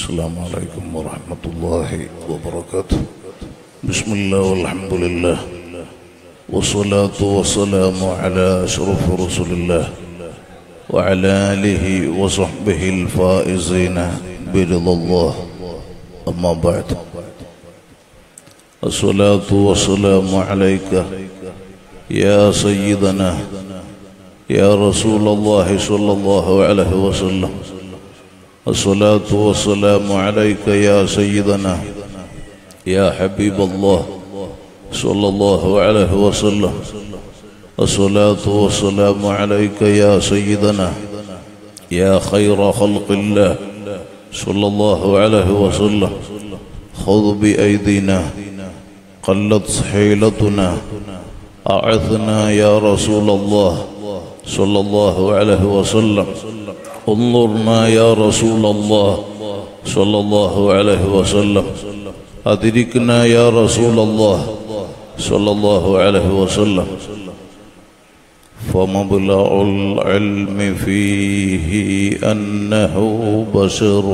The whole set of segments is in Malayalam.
السلام عليكم ورحمة الله وبركاته بسم الله والحمد لله والصلاة والسلام على أشرف رسول الله وعلى آله وصحبه الفائزين برضا الله أما بعد الصلاة والسلام عليك يا سيدنا يا رسول الله صلى الله عليه وسلم الصلاة والسلام عليك يا سيدنا يا حبيب الله صلى الله عليه وسلم الصلاة والسلام عليك يا سيدنا يا خير خلق الله صلى الله عليه وسلم خذ بأيدينا قلت حيلتنا أعثنا يا رسول الله صلى الله عليه وسلم انظرنا يا رسول الله صلى الله عليه وسلم أدركنا يا رسول الله صلى الله عليه وسلم فمبلغ العلم فيه أنه بشر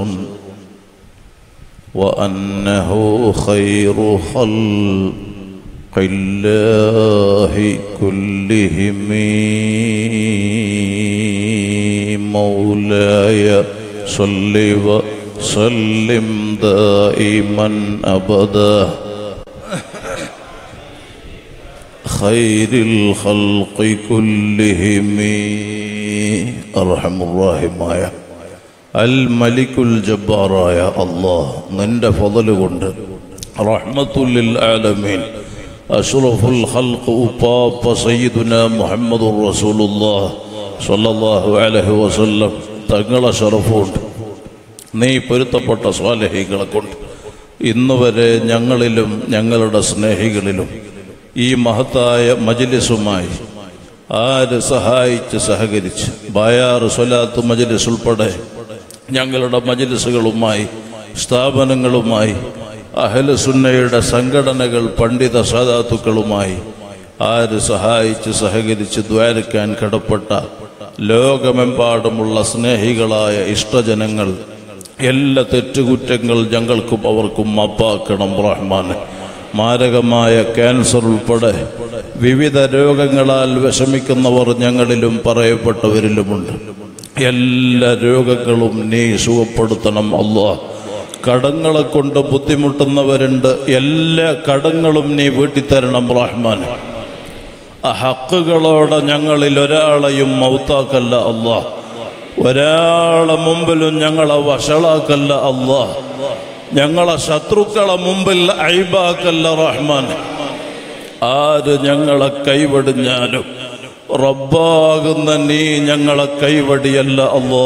وأنه خير خلق الله كلهم مولاي صل وسلم دائما أبدا خير الخلق كلهم أرحم الراحماയ അൽ മലിക്കുൽ ജബ്ബാറായ അള്ളാഹ് നിന്റെ ഫضല് കൊണ്ട് റഹ്മത്തുല്ലിൽ ആലമീൻ അഷ്റഫുൽ ഖൽഖ് ഉപ്പാപ്പ സയ്യിദുന മുഹമ്മദുർ റസൂലുള്ളാഹ് സ്വല്ലല്ലാഹു അലൈഹി വസല്ലം തങ്ങളെ ഷറഫുണ്ട് നീ പൊരുത്തപ്പെട്ട സ്വാലഹികളെ കൊണ്ട് ഇന്ന് വരെ ഞങ്ങളിലും ഞങ്ങളുടെ സ്നേഹികളിലും ഈ മഹത്തായ മജലിസുമായി ആര് സഹായിച്ച് സഹകരിച്ച് ബായാർ സ്വലാത്ത് മജലിസ് ഉൾപ്പെടെ ഞങ്ങളുടെ മജലിസുകളുമായി സ്ഥാപനങ്ങളുമായി അഹലസുന്നയുടെ സംഘടനകൾ പണ്ഡിത സാധാത്തുക്കളുമായി ആര് സഹായിച്ച് സഹകരിച്ച് ദ്വാരക്കാൻ കടപ്പെട്ട ലോകമെമ്പാടുമുള്ള സ്നേഹികളായ ഇഷ്ടജനങ്ങൾ എല്ലാ തെറ്റുകുറ്റങ്ങൾ ഞങ്ങൾക്കും അവർക്കും മാപ്പാക്കണം റഹ്മാൻ മാരകമായ ക്യാൻസർ ഉൾപ്പെടെ വിവിധ രോഗങ്ങളാൽ വിഷമിക്കുന്നവർ ഞങ്ങളിലും പറയപ്പെട്ടവരിലുമുണ്ട് എല്ലാ രോഗങ്ങളും നീ സുഖപ്പെടുത്തണം അള്ളാഹ് കടങ്ങളെ കൊണ്ട് ബുദ്ധിമുട്ടുന്നവരുണ്ട് എല്ലാ കടങ്ങളും നീ വീട്ടിത്തരണം റഹ്മാൻ ആ ഹക്കുകളോടെ ഞങ്ങളിൽ ഒരാളെയും മൗത്താക്കല്ല അള്ളാഹ് ഒരാളെ മുമ്പിലും ഞങ്ങളെ വഷളാക്കല്ല അള്ളാഹ് ഞങ്ങളെ ശത്രുക്കളെ മുമ്പിൽ അയിബാക്കല്ല റഹ്മാൻ ആര് ഞങ്ങളെ കൈവടിഞ്ഞാലും റബ്ബാകുന്ന നീ ഞങ്ങളെ കൈവടിയല്ല അല്ലോ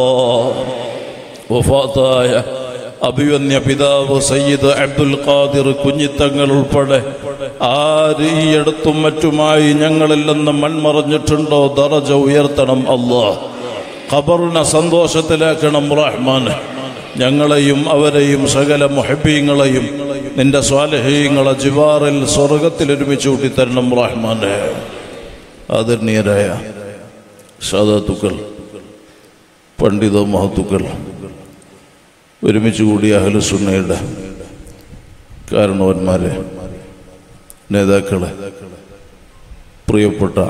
വഫാത്തായ അഭിവന്യ പിതാവ് സയ്യിദ് അബ്ദുൽ ഖാദിർ കുഞ്ഞിത്തങ്ങൾ ഉൾപ്പെടെ ആര് ഈ അടുത്തും മറ്റുമായി ഞങ്ങളിൽ നിന്ന് മൺമറഞ്ഞിട്ടുണ്ടോ ദറജ ഉയർത്തണം അല്ലോ ഖബറിനെ സന്തോഷത്തിലാക്കണം റഹ്മാൻ ഞങ്ങളെയും അവരെയും സകല മുഹബീങ്ങളെയും നിന്റെ സ്വാലഹീങ്ങളെ ജിവാറിൽ സ്വർഗത്തിൽ ഒരുമിച്ച് കൂട്ടിത്തരണം റഹ്മാനെ ആദരണീയരായ സാധാത്തുക്കൾ പണ്ഡിത മഹത്തുക്കൾ ഒരുമിച്ച് കൂടിയ അഹലുസുന്നയുടെ കാരണവന്മാരെ നേതാക്കളെ പ്രിയപ്പെട്ട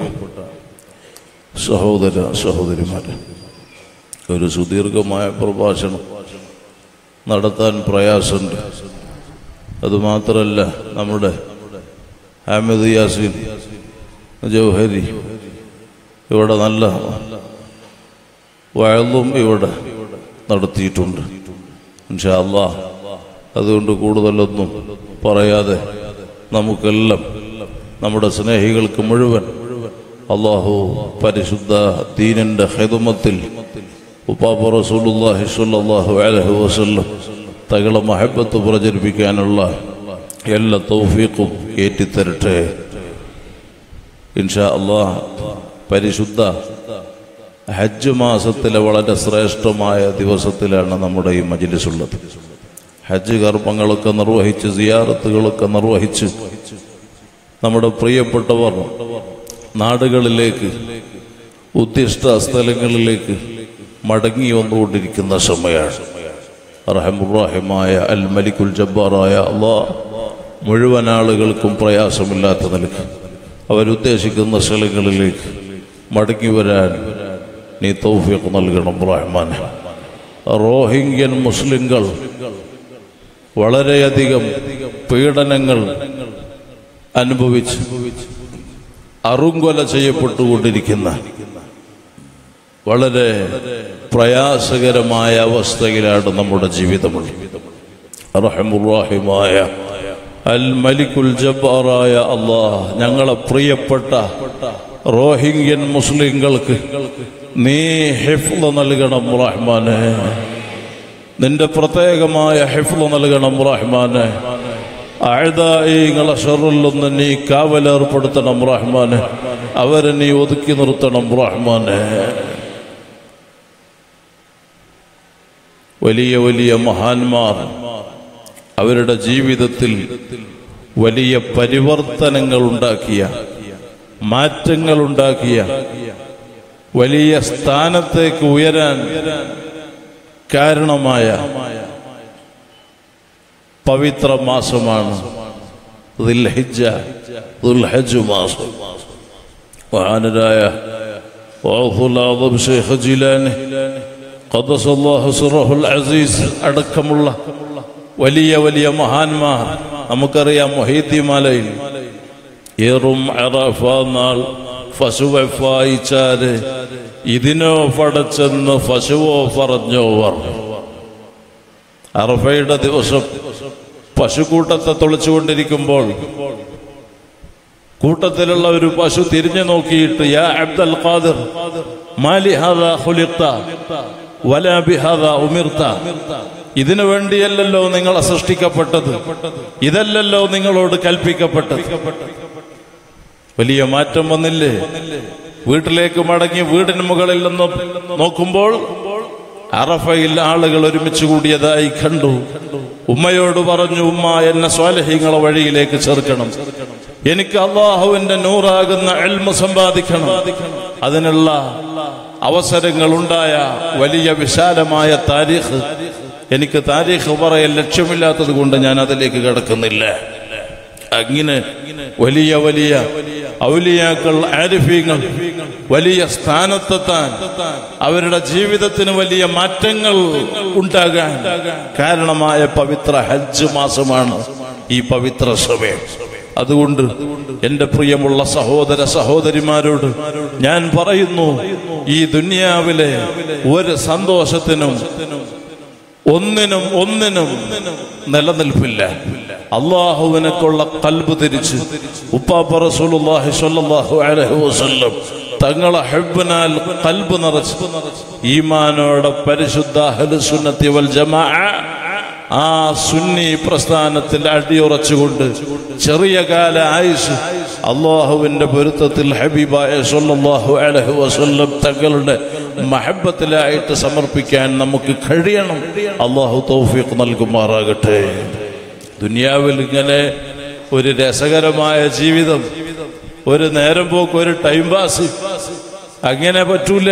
സഹോദര സഹോദരിമാരെ ഒരു സുദീർഘമായ പ്രഭാഷണം നടത്താൻ പ്രയാസമുണ്ട് അതുമാത്രമല്ല നമ്മുടെ ഹാമിദ് യാസിൻ ജൗഹരി ഇവിടെ നല്ല വയലും ഇവിടെ നടത്തിയിട്ടുണ്ട് ഇൻഷാ അല്ലാ അതുകൊണ്ട് കൂടുതലൊന്നും പറയാതെ നമുക്കെല്ലാം നമ്മുടെ സ്നേഹികൾക്ക് മുഴുവൻ അള്ളാഹു പരിശുദ്ധ ദീനിന്റെ ഹിദമത്തിൽ ഉപ്പാപ്പ റസൂലുള്ളാഹി സ്വല്ലല്ലാഹു അലൈഹി വസല്ലം തകളെ മഹബത്ത് പ്രചരിപ്പിക്കാനുള്ള എല്ലാ തൗഫീഖും ഏറ്റിത്തരട്ടെ ഇൻഷാ അള്ളാഹ് പരിശുദ്ധ ഹജ്ജ് മാസത്തിലെ വളരെ ശ്രേഷ്ഠമായ ദിവസത്തിലാണ് നമ്മുടെ ഈ മജിലിസ് ഉള്ളത് ഹജ്ജ് കർമ്മങ്ങളൊക്കെ നിർവഹിച്ച് സിയാറത്തുകളൊക്കെ നിർവഹിച്ച് നമ്മുടെ പ്രിയപ്പെട്ടവർ നാടുകളിലേക്ക് ഉദ്ദിഷ്ട സ്ഥലങ്ങളിലേക്ക് മടങ്ങി വന്നുകൊണ്ടിരിക്കുന്ന സമയമാണ് റഹമുറാഹിമായ അൽ മലിക്കുൽ ജബ്ബാറായ അള്ളാ മുഴുവൻ ആളുകൾക്കും പ്രയാസമില്ലാത്ത നിലക്ക് അവരുദ്ദേശിക്കുന്ന സ്ഥലങ്ങളിലേക്ക് മടങ്ങി വരാൻ നീ തൗഫീഖ് നൽകണം റഹ്മാൻ റോഹിംഗ്യൻ മുസ്ലിങ്ങൾ വളരെയധികം പീഡനങ്ങൾ അനുഭവിച്ച് അറുങ്കൊല ചെയ്യപ്പെട്ടുകൊണ്ടിരിക്കുന്ന വളരെ പ്രയാസകരമായ അവസ്ഥയിലാണ് നമ്മുടെ ജീവിതമുള്ളത് റഹമുറാഹിമായ അൽ മലിക്കുൽ ജബ്ബാറായ അള്ളാഹ് ഞങ്ങളെ പ്രിയപ്പെട്ട റോഹിംഗ്യൻ മുസ്ലിങ്ങൾക്ക് നീ ഹിഫ്ല നൽകണം റഹ്മാനെ നിന്റെ പ്രത്യേകമായ ഹിഫ്ല നൽകണം റഹ്മാനെ ആഴ്തായിങ്ങളെ ഷറിലൊന്ന് നീ കാവലേർപ്പെടുത്തണം റഹ്മാനെ അവരെ നീ ഒതുക്കി നിർത്തണം റഹ്മാനെ വലിയ വലിയ മഹാന്മാർ അവരുടെ ജീവിതത്തിൽ വലിയ പരിവർത്തനങ്ങൾ ഉണ്ടാക്കിയ മാറ്റങ്ങൾ ഉണ്ടാക്കിയ വലിയ സ്ഥാനത്തേക്ക് ഉയരാൻ കാരണമായ പവിത്ര മാസമാണ് ദുൽഹിജ്ജ, ദുൽഹജ്ജ് മാസം മഹാനരായ വഅഹുൽ ആദം ശൈഖ് ജിലാനി ഖദ്ദസല്ലാഹു സിറഹുൽ അസീസ് അടക്കമുള്ള വലിയ വലിയ മഹാന്മാർ നമുക്കറിയാം മൊഹീദ്ദി മലയിൽ ഏറും അറഫ നാൾ ഫശുവായിച്ചാല് ഇതിനോ പടച്ചെന്ന് ഫശുവോ പറഞ്ഞോവർ അറഫയുടെ ദിവസം പശുക്കൂട്ടത്തെ തൊളിച്ചുകൊണ്ടിരിക്കുമ്പോൾ കൂട്ടത്തിലുള്ള ഒരു പശു തിരിഞ്ഞു നോക്കിയിട്ട് യാ അബ്ദൽ ഖാദിർ മാലി ഹാദാ ഖുലിഖ്ത വലാ ബിഹാദാ ഉമിർത ഇതിനു വേണ്ടിയല്ലല്ലോ നിങ്ങളെ സൃഷ്ടിക്കപ്പെട്ടത് ഇതല്ലല്ലോ നിങ്ങളോട് കൽപ്പിക്കപ്പെട്ടത് വലിയ മാറ്റം വന്നില്ലേ വീട്ടിലേക്ക് മടങ്ങി വീടിന് മുകളിൽ നിന്ന് നോക്കുമ്പോൾ അറഫയിൽ ആളുകൾ ഒരുമിച്ച് കൂടിയതായി കണ്ടു ഉമ്മയോട് പറഞ്ഞു ഉമ്മ എന്നെ സ്വാലഹ്യങ്ങളെ വഴിയിലേക്ക് ചേർക്കണം എനിക്ക് അള്ളാഹുവിന്റെ നൂറാകുന്ന എൽമ സമ്പാദിക്കണം അതിനുള്ള അവസരങ്ങൾ ഉണ്ടായ വലിയ വിശാലമായ താരീഖ് എനിക്ക് താരീഖ് പറയാൻ ലക്ഷ്യമില്ലാത്തത് കൊണ്ട് ഞാൻ അതിലേക്ക് കിടക്കുന്നില്ല അങ്ങനെ വലിയ വലിയ ഔലിയാക്കൾ ആരിഫീങ്ങൾ വലിയ സ്ഥാനത്തെത്താൻ അവരുടെ ജീവിതത്തിന് വലിയ മാറ്റങ്ങൾ ഉണ്ടാകാൻ കാരണമായ പവിത്ര ഹജ്ജ് മാസമാണ് ഈ പവിത്ര സമയം അതുകൊണ്ട് എന്റെ പ്രിയമുള്ള സഹോദര സഹോദരിമാരോട് ഞാൻ പറയുന്നു ഈ ദുനിയാവിലെ ഒരു സന്തോഷത്തിനും ഒന്നിനും ഒന്നിനും നിലനിൽപ്പില്ല അള്ളാഹുവിനൊക്കെയുള്ള കൽബ് തിരിച്ച് ഉപ്പാപ്പ റസൂലുള്ളാഹി സ്വല്ലല്ലാഹു അലൈഹി വസല്ലം തങ്ങളെ ഹെബിനാൽ കൽബ് നിറച്ച് ഈമാനോടെ പരിശുദ്ധ അഹ്ലുസുന്നത്തി വൽ ജമാഅ ആ സുന്നി പ്രസ്ഥാനത്തിൽ അടിയുറച്ചുകൊണ്ട് ചെറിയ കാല ആയുസ് അള്ളാഹുവിന്റെ പൊരുത്തത്തിൽ ഹബീബായ സല്ലല്ലാഹു അലൈഹി വസല്ലം തങ്ങളുടെ മഹബത്തിലായിട്ട് സമർപ്പിക്കാൻ നമുക്ക് കഴിയണം അള്ളാഹു തൗഫീഖ് നൽകുമാറാകട്ടെ ദുനിയാവിൽ ഇങ്ങനെ ഒരു രസകരമായ ജീവിതം ഒരു നേരം പോക്ക് ഒരു ടൈം പാസ് അങ്ങനെ പറ്റൂല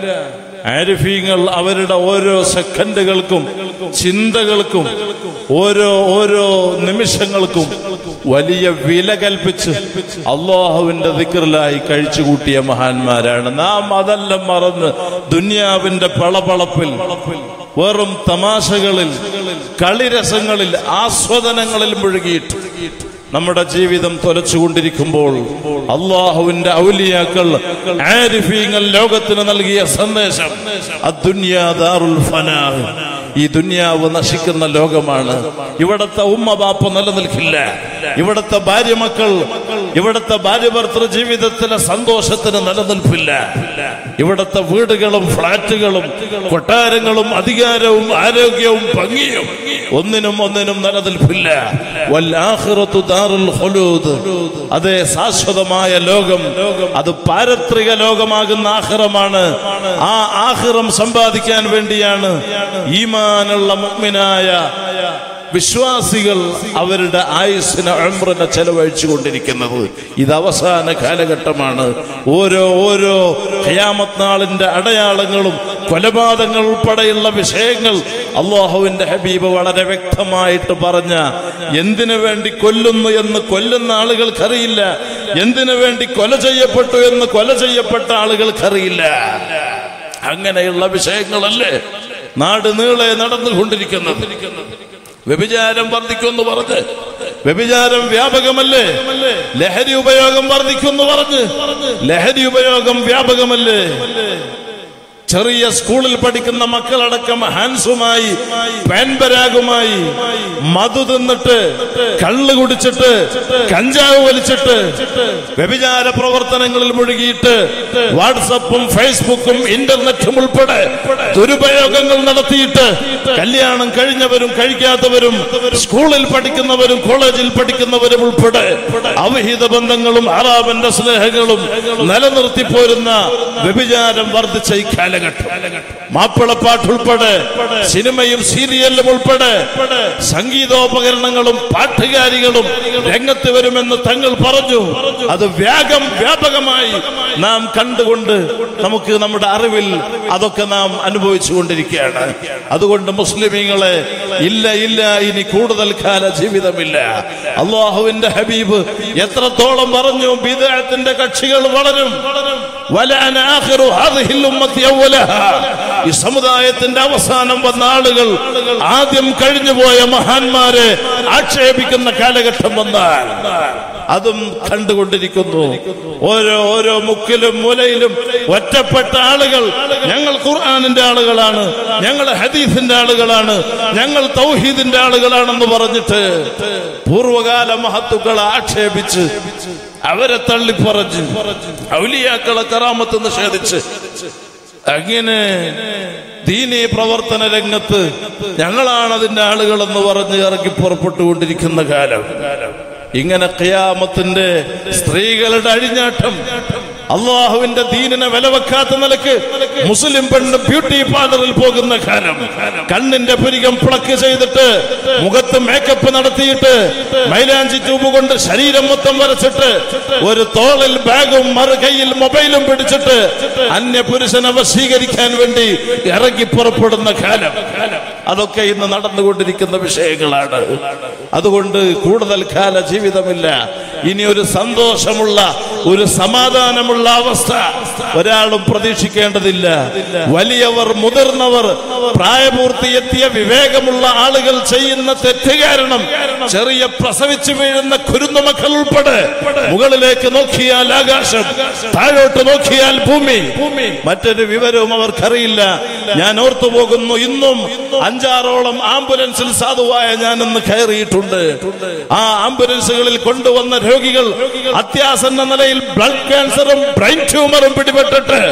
ആരിഫീങ്ങൾ അവരുടെ ഓരോ സെക്കൻഡുകൾക്കും ചിന്തകൾക്കും ഓരോ ഓരോ നിമിഷങ്ങൾക്കും വലിയ വില കൽപ്പിച്ച് അള്ളാഹുവിന്റെ ദിക്കറിലായി കഴിച്ചുകൂട്ടിയ മഹാന്മാരാണ് നാം അതെല്ലാം മറന്ന് ദുന്യാവിന്റെ പളപളപ്പിൽ വെറും തമാശകളിൽ കളിരസങ്ങളിൽ ആസ്വദനങ്ങളിൽ മുഴുകിയിട്ട് നമ്മുടെ ജീവിതം തൊലച്ചുകൊണ്ടിരിക്കുമ്പോൾ അള്ളാഹുവിന്റെ ഔലിയാക്കൾ ആരിഫീങ്ങൾ ലോകത്തിന് നൽകിയ സന്ദേശം അദ്ദുന്യാ ദാറുൽ ഫനാ ഈ ദുന്യാവ് നശിക്കുന്ന ലോകമാണ് ഇവിടത്തെ ഉമ്മ ബാപ്പ നിലനിൽക്കില്ല ഇവിടത്തെ ഭാര്യ മക്കൾ ഇവിടത്തെ ഭാര്യ ഭർത്തൃ ജീവിതത്തിലെ സന്തോഷത്തിന് നിലനിൽപ്പില്ല ഇവിടത്തെ വീടുകളും ഫ്ളാറ്റുകളും കൊട്ടാരങ്ങളും അധികാരവും ആരോഗ്യവും ഭംഗിയും ഒന്നിനും ഒന്നിനും നിലനിൽപ്പില്ല വല്ലാഖിറത്തു ദാറുൽ ഖുലൂദ് അതേ ശാശ്വതമായ ലോകം അത് പാരത്രിക ലോകമാകുന്ന ആഖിറമാണ് ആ ആഖിറം സമ്പാദിക്കാൻ വേണ്ടിയാണ് ഈമാനുള്ള മുഅ്മിനായ വിശ്വാസികൾ അവരുടെ ആയുസ്സിന് അമ്രനെ ചെലവഴിച്ചു കൊണ്ടിരിക്കുന്നത് ഇത് അവസാന കാലഘട്ടമാണ് ഓരോ ഓരോ ഖിയാമത്ത് നാളിന്റെ അടയാളങ്ങളും കൊലപാതകങ്ങൾ ഉൾപ്പെടെയുള്ള വിഷയങ്ങൾ അള്ളാഹുവിന്റെ ഹബീബ് വളരെ വ്യക്തമായിട്ട് പറഞ്ഞ എന്തിനു വേണ്ടി കൊല്ലുന്നു എന്ന് കൊല്ലുന്ന ആളുകൾക്കറിയില്ല എന്തിനു വേണ്ടി കൊല ചെയ്യപ്പെട്ടു എന്ന് കൊല ചെയ്യപ്പെട്ട ആളുകൾക്കറിയില്ല അങ്ങനെയുള്ള വിഷയങ്ങളല്ലേ നാട് നീളെ നടന്നുകൊണ്ടിരിക്കുന്നത് വ്യഭിചാരം വർദ്ധിക്കുമെന്ന് പറഞ്ഞ് വ്യഭിചാരം വ്യാപകമല്ലേ ലഹരി ഉപയോഗം വർദ്ധിക്കുമെന്ന് പറഞ്ഞ് ലഹരി ഉപയോഗം വ്യാപകമല്ലേ ചെറിയ സ്കൂളിൽ പഠിക്കുന്ന മക്കളടക്കം ഹാൻസുമായി പാൻപരാഗുമായി മധു തിന്നിട്ട് കള്ള് കുടിച്ചിട്ട് കഞ്ചാവ് വലിച്ചിട്ട് വ്യഭിചാര പ്രവർത്തനങ്ങളിൽ മുഴുകിയിട്ട് വാട്സപ്പും ഫേസ്ബുക്കും ഇന്റർനെറ്റും ഉൾപ്പെടെ ദുരുപയോഗങ്ങൾ നടത്തിയിട്ട് കല്യാണം കഴിഞ്ഞവരും കഴിക്കാത്തവരും സ്കൂളിൽ പഠിക്കുന്നവരും കോളേജിൽ പഠിക്കുന്നവരും ഉൾപ്പെടെ അവിഹിത ബന്ധങ്ങളും ആറാമന്റെ സ്നേഹങ്ങളും നിലനിർത്തി പോരുന്ന വ്യഭിചാരം വർദ്ധിച്ച ഈ കാലഘട്ടം മാപ്പിളപ്പാട്ട് ഉൾപ്പെടെ സിനിമയും സീരിയലും ഉൾപ്പെടെ സംഗീതോപകരണങ്ങളും പാട്ടുകാരികളും രംഗത്ത് വരുമെന്ന് തങ്ങൾ പറഞ്ഞു അത് വ്യാപകം വ്യാപകമായി നാം കണ്ടുകൊണ്ട് നമുക്ക് നമ്മുടെ അറിവിൽ അതൊക്കെ നാം അനുഭവിച്ചു കൊണ്ടിരിക്കുകയാണ് അതുകൊണ്ട് മുസ്ലിമീങ്ങളെ ഇല്ല ഇല്ല ഇനി കൂടുതൽ കാല ജീവിതമില്ല അള്ളാഹുവിന്റെ ഹബീബ് എത്രത്തോളം പറഞ്ഞു ബിദഅത്തിന്റെ കക്ഷികൾ വളരും വലാന ആഖിറു ഹാദിഹിൽ ഉമ്മത്തി അവ്വലഹാ. ഈ സമുദായത്തിന്റെ അവസാനം വന്ന ആളുകൾ ആദ്യം കഴിഞ്ഞുപോയ മഹാന്മാരെ ആക്ഷേപിക്കുന്ന കാലഘട്ടം വന്നാൽ അതും കണ്ടുകൊണ്ടിരിക്കുന്നു ഓരോ ഓരോ മുക്കിലും മൂലയിലും ഒറ്റപ്പെട്ട ആളുകൾ ഞങ്ങൾ ഖുർആാനിന്റെ ആളുകളാണ് ഞങ്ങൾ ഹദീസിന്റെ ആളുകളാണ് ഞങ്ങൾ തൗഹീദിന്റെ ആളുകളാണെന്ന് പറഞ്ഞിട്ട് പൂർവകാല മഹത്തുക്കളെ ആക്ഷേപിച്ച് അവരെ തള്ളിപ്പറഞ്ഞ് ഔലിയാക്കളെ കറാമത്ത് നിഷേധിച്ച് അങ്ങനെ ദീനീ പ്രവർത്തന രംഗത്ത് ഞങ്ങളാണ് അതിന്റെ ആളുകളെന്ന് പറഞ്ഞ് ഇറക്കി പുറപ്പെട്ടുകൊണ്ടിരിക്കുന്ന കാലം ഇങ്ങനെ ഖിയാമത്തിന്റെ സ്ത്രീകളുടെ അഴിഞ്ഞാട്ടം അള്ളാഹുവിന്റെ ദീനിനെ വിലവെക്കാത്ത നിലക്ക് മുസ്ലിം പെണ്ണ് ബ്യൂട്ടി പാർലറിൽ പോകുന്ന കാലം കണ്ണിന്റെ പുരികം പ്ലക്ക് ചെയ്തിട്ട് മുഖത്ത് മേക്കപ്പ് നടത്തിയിട്ട് മൈലാഞ്ചി ട്യൂബ് കൊണ്ട് ശരീരം മൊത്തം വരച്ചിട്ട് ഒരു തോളിൽ ബാഗും മറു കൈയിൽ മൊബൈലും പിടിച്ചിട്ട് അന്യ പുരുഷനെ വശീകരിക്കാൻ വേണ്ടി ഇറങ്ങി പുറപ്പെടുന്ന കാലം അതൊക്കെ ഇന്ന് നടന്നുകൊണ്ടിരിക്കുന്ന വിഷയങ്ങളാണ് അതുകൊണ്ട് കൂടുതൽ കാല ജീവിതമില്ല ഇനി ഒരു സന്തോഷമുള്ള ഒരു സമാധാനമുള്ള അവസ്ഥ ഒരാളും പ്രതീക്ഷിക്കേണ്ടതില്ല വലിയവർ മുതിർന്നവർ പ്രായപൂർത്തിയെത്തിയ വിവേകമുള്ള ആളുകൾ ചെയ്യുന്ന തെറ്റ് കാരണം ചെറിയ പ്രസവിച്ചു വീഴുന്ന കുരുന്നുമക്കൾ ഉൾപ്പെടെ മുകളിലേക്ക് നോക്കിയാൽ ആകാശം താഴോട്ട് നോക്കിയാൽ ഭൂമി മറ്റൊരു വിവരവും അവർക്കറിയില്ല ഞാൻ ഓർത്തു പോകുന്നു ഇന്നും അഞ്ചാറോളം ആംബുലൻസിൽ സാധുവായ ഞാൻ ഇന്ന് കയറിയിട്ടുണ്ട് ആ ആംബുലൻസുകളിൽ കൊണ്ടുവന്ന രോഗികൾ അത്യാസന്ന നിലയിൽ ബ്ലഡ് ക്യാൻസറും ബ്രെയിൻ ട്യൂമറും പിടിപെട്ടിട്ട്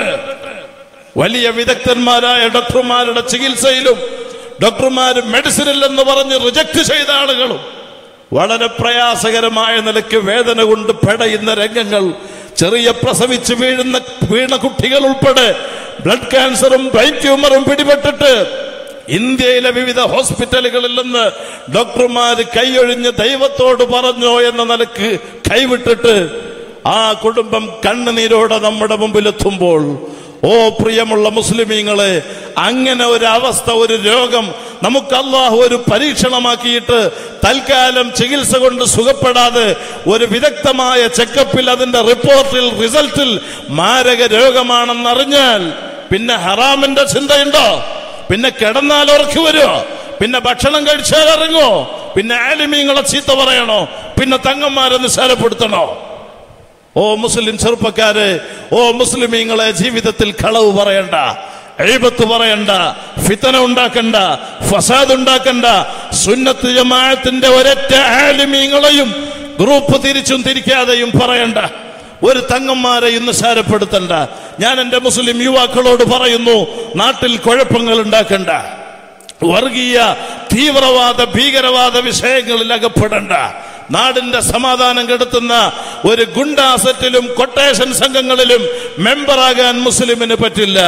വലിയ വിദഗ്ധന്മാരായ ഡോക്ടർമാരുടെ ചികിത്സയിലും ഡോക്ടർമാർ മെഡിസിനില്ലെന്ന് പറഞ്ഞ് റിജക്ട് ചെയ്ത ആളുകളും വളരെ പ്രയാസകരമായ നിലയ്ക്ക് വേദന കൊണ്ട് പെടയുന്ന രംഗങ്ങൾ ചെറിയ പ്രസവിച്ച് വീഴുന്ന വീണ കുട്ടികൾ ഉൾപ്പെടെ ബ്ലഡ് ക്യാൻസറും ബ്രെയിൻ ട്യൂമറും പിടിപെട്ടിട്ട് ഇന്ത്യയിലെ വിവിധ ഹോസ്പിറ്റലുകളിൽ നിന്ന് ഡോക്ടർമാർ കൈയൊഴിഞ്ഞ് ദൈവത്തോട് പറഞ്ഞോ എന്ന നിലക്ക് കൈവിട്ടിട്ട് ആ കുടുംബം കണ്ണുനീരോടെ നമ്മുടെ മുമ്പിലെത്തുമ്പോൾ ഓ പ്രിയമുള്ള മുസ്ലിമീങ്ങളെ അങ്ങനെ ഒരു അവസ്ഥ ഒരു രോഗം നമുക്ക് അള്ളാഹു ഒരു പരീക്ഷണമാക്കിയിട്ട് തൽക്കാലം ചികിത്സ കൊണ്ട് സുഖപ്പെടാതെ ഒരു വിദഗ്ധമായ ചെക്കപ്പിൽ അതിന്റെ റിപ്പോർട്ടിൽ റിസൾട്ടിൽ മാരക രോഗമാണെന്നറിഞ്ഞാൽ പിന്നെ ഹറാമിന്റെ ചിന്തയുണ്ടോ പിന്നെ കിടന്നാൽ ഉറക്കി വരുമോ പിന്നെ ഭക്ഷണം കഴിച്ചാൽ ഇറങ്ങോ പിന്നെ ആലിമീങ്ങളെ ചീത്ത പറയണോ പിന്നെ തങ്ങന്മാരെ നിസ്സാരപ്പെടുത്തണോ ഓ മുസ്ലിം ചെറുപ്പക്കാരെ ഓ മുസ്ലിമീങ്ങളെ ജീവിതത്തിൽ കളവ് പറയണ്ട എഴുപത്ത് പറയണ്ട ഫിത്തന ഉണ്ടാക്കണ്ട ഫസാദ് ഉണ്ടാക്കണ്ട സുന്നത്ത് ജമാഅത്തിന്റെ ഒരൊറ്റ ആലിമീങ്ങളെയും ഗ്രൂപ്പ് തിരിച്ചും തിരിക്കാതെയും പറയണ്ട ഒരു തങ്ങന്മാരെയും നിസ്സാരപ്പെടുത്തണ്ട ഞാൻ എന്റെ മുസ്ലിം യുവാക്കളോട് പറയുന്നു നാട്ടിൽ കുഴപ്പങ്ങൾ ഉണ്ടാക്കണ്ട വർഗീയ തീവ്രവാദ ഭീകരവാദ വിഷയങ്ങളിൽ അകപ്പെടണ്ട നാടിന്റെ സമാധാനം കെടുത്തുന്ന ഒരു ഗുണ്ടാസറ്റിലും കൊട്ടേഷൻ സംഘങ്ങളിലും മെമ്പറാകാൻ മുസ്ലിമിന് പറ്റില്ല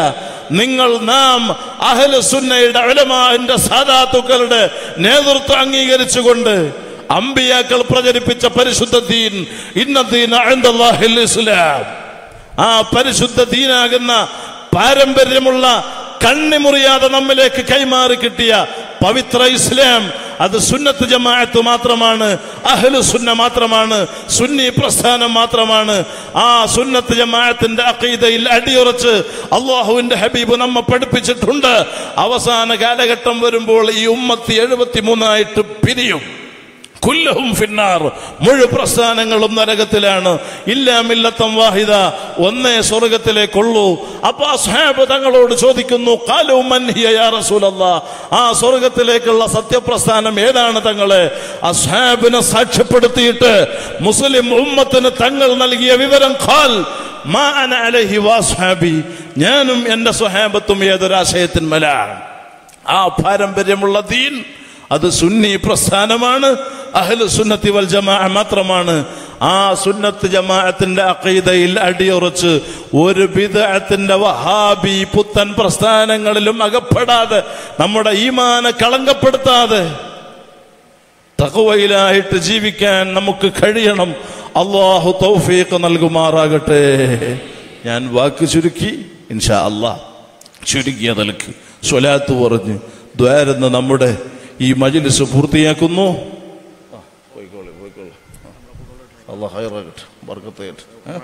നിങ്ങൾ നാം അഹ്ലു സുന്നയുടെ ഉലമാന്റെ സാദാത്തുക്കളുടെ നേതൃത്വം അംഗീകരിച്ചുകൊണ്ട് അമ്പിയാക്കൾ പ്രചരിപ്പിച്ച പരിശുദ്ധ ദീൻ ഇന്ന ദീൻ ഇൻദല്ലാഹിൽ ഇസ്ലാം ആ പരിശുദ്ധ ദീനാകുന്ന പാരമ്പര്യമുള്ള കണ്ണിമുറിയാതെ നമ്മിലേക്ക് കൈമാറി കിട്ടിയ പവിത്ര ഇസ്ലാം അത് സുന്നത്ത് ജമാഅത്ത് മാത്രമാണ് അഹ്ലു സുന്ന മാത്രമാണ് സുന്നി പ്രസ്ഥാനം മാത്രമാണ് ആ സുന്നത്ത് ജമാഅത്തിന്റെ അഖീദയിൽ അടിയുറച്ച് അള്ളാഹുവിന്റെ ഹബീബ് നമ്മെ പഠിപ്പിച്ചിട്ടുണ്ട് അവസാന കാലഘട്ടം വരുമ്പോൾ ഈ ഉമ്മത്തി എഴുപത്തി മൂന്നായിട്ട് പിരിയും കുല്ലഹും ഫിന്നാർ മുഴു പ്രസ്ഥാനങ്ങളും നരകത്തിലാണ് ഇല്ലാമില്ലത്തം വാഹിദ ഒന്നേ സ്വർഗത്തിലേക്കുള്ളൂ അപ്പൊ അസ്ഹാബ് തങ്ങളോട് ചോദിക്കുന്നു കാലു മൻഹിയ യാ റസൂലല്ലാ ആ സ്വർഗത്തിലേക്കുള്ള സത്യപ്രസ്ഥാനം ഏതാണ് തങ്ങളെ അസ്ഹാബിനെ സാക്ഷ്യപ്പെടുത്തിയിട്ട് മുസ്ലിം ഉമ്മത്തിന് തങ്ങൾ നൽകിയ വിവരം ഖാൽ മാ അന അലൈഹി വാസ്ഹാബി ഞാനും എന്റെ സ്വഹാബത്തും ഏതൊരാശയത്തിന്മലാണ് ആ പാരമ്പര്യമുള്ള ദീൻ അത് സുന്നി പ്രസ്ഥാനമാണ് അഹ്ലു സുന്നത്തി വൽ ജമാ മാത്രമാണ് ആ സുന്നത്ത് ജമാഅത്തിന്റെ അഖീദയിൽ അടിയുറച്ച് ഒരു ബിദഅത്തിന്റെ വഹാബി പുത്തൻ പ്രസ്ഥാനങ്ങളിലും അകപ്പെടാതെ നമ്മുടെ ഈമാനെ കളങ്കപ്പെടുത്താതെ തകവയിലായിട്ട് ജീവിക്കാൻ നമുക്ക് കഴിയണം അള്ളാഹു തൗഫീഖ് നൽകുമാറാകട്ടെ ഞാൻ വാക്ക് ചുരുക്കി ഇൻഷാ അള്ളാഹ് ചുരുക്കിയ നിലക്ക് സ്വലാത്ത് പറഞ്ഞ് ദ്വാരെന്ന് നമ്മുടെ ഈ മജിലിസ് പൂർത്തിയാക്കുന്നു ആ, പോയിക്കോളൂ, പോയിക്കോളൂ. ആ. അള്ളാഹ് ഹൈറാകട്ടെ ബർക്കത്തായിട്ട് ഏ?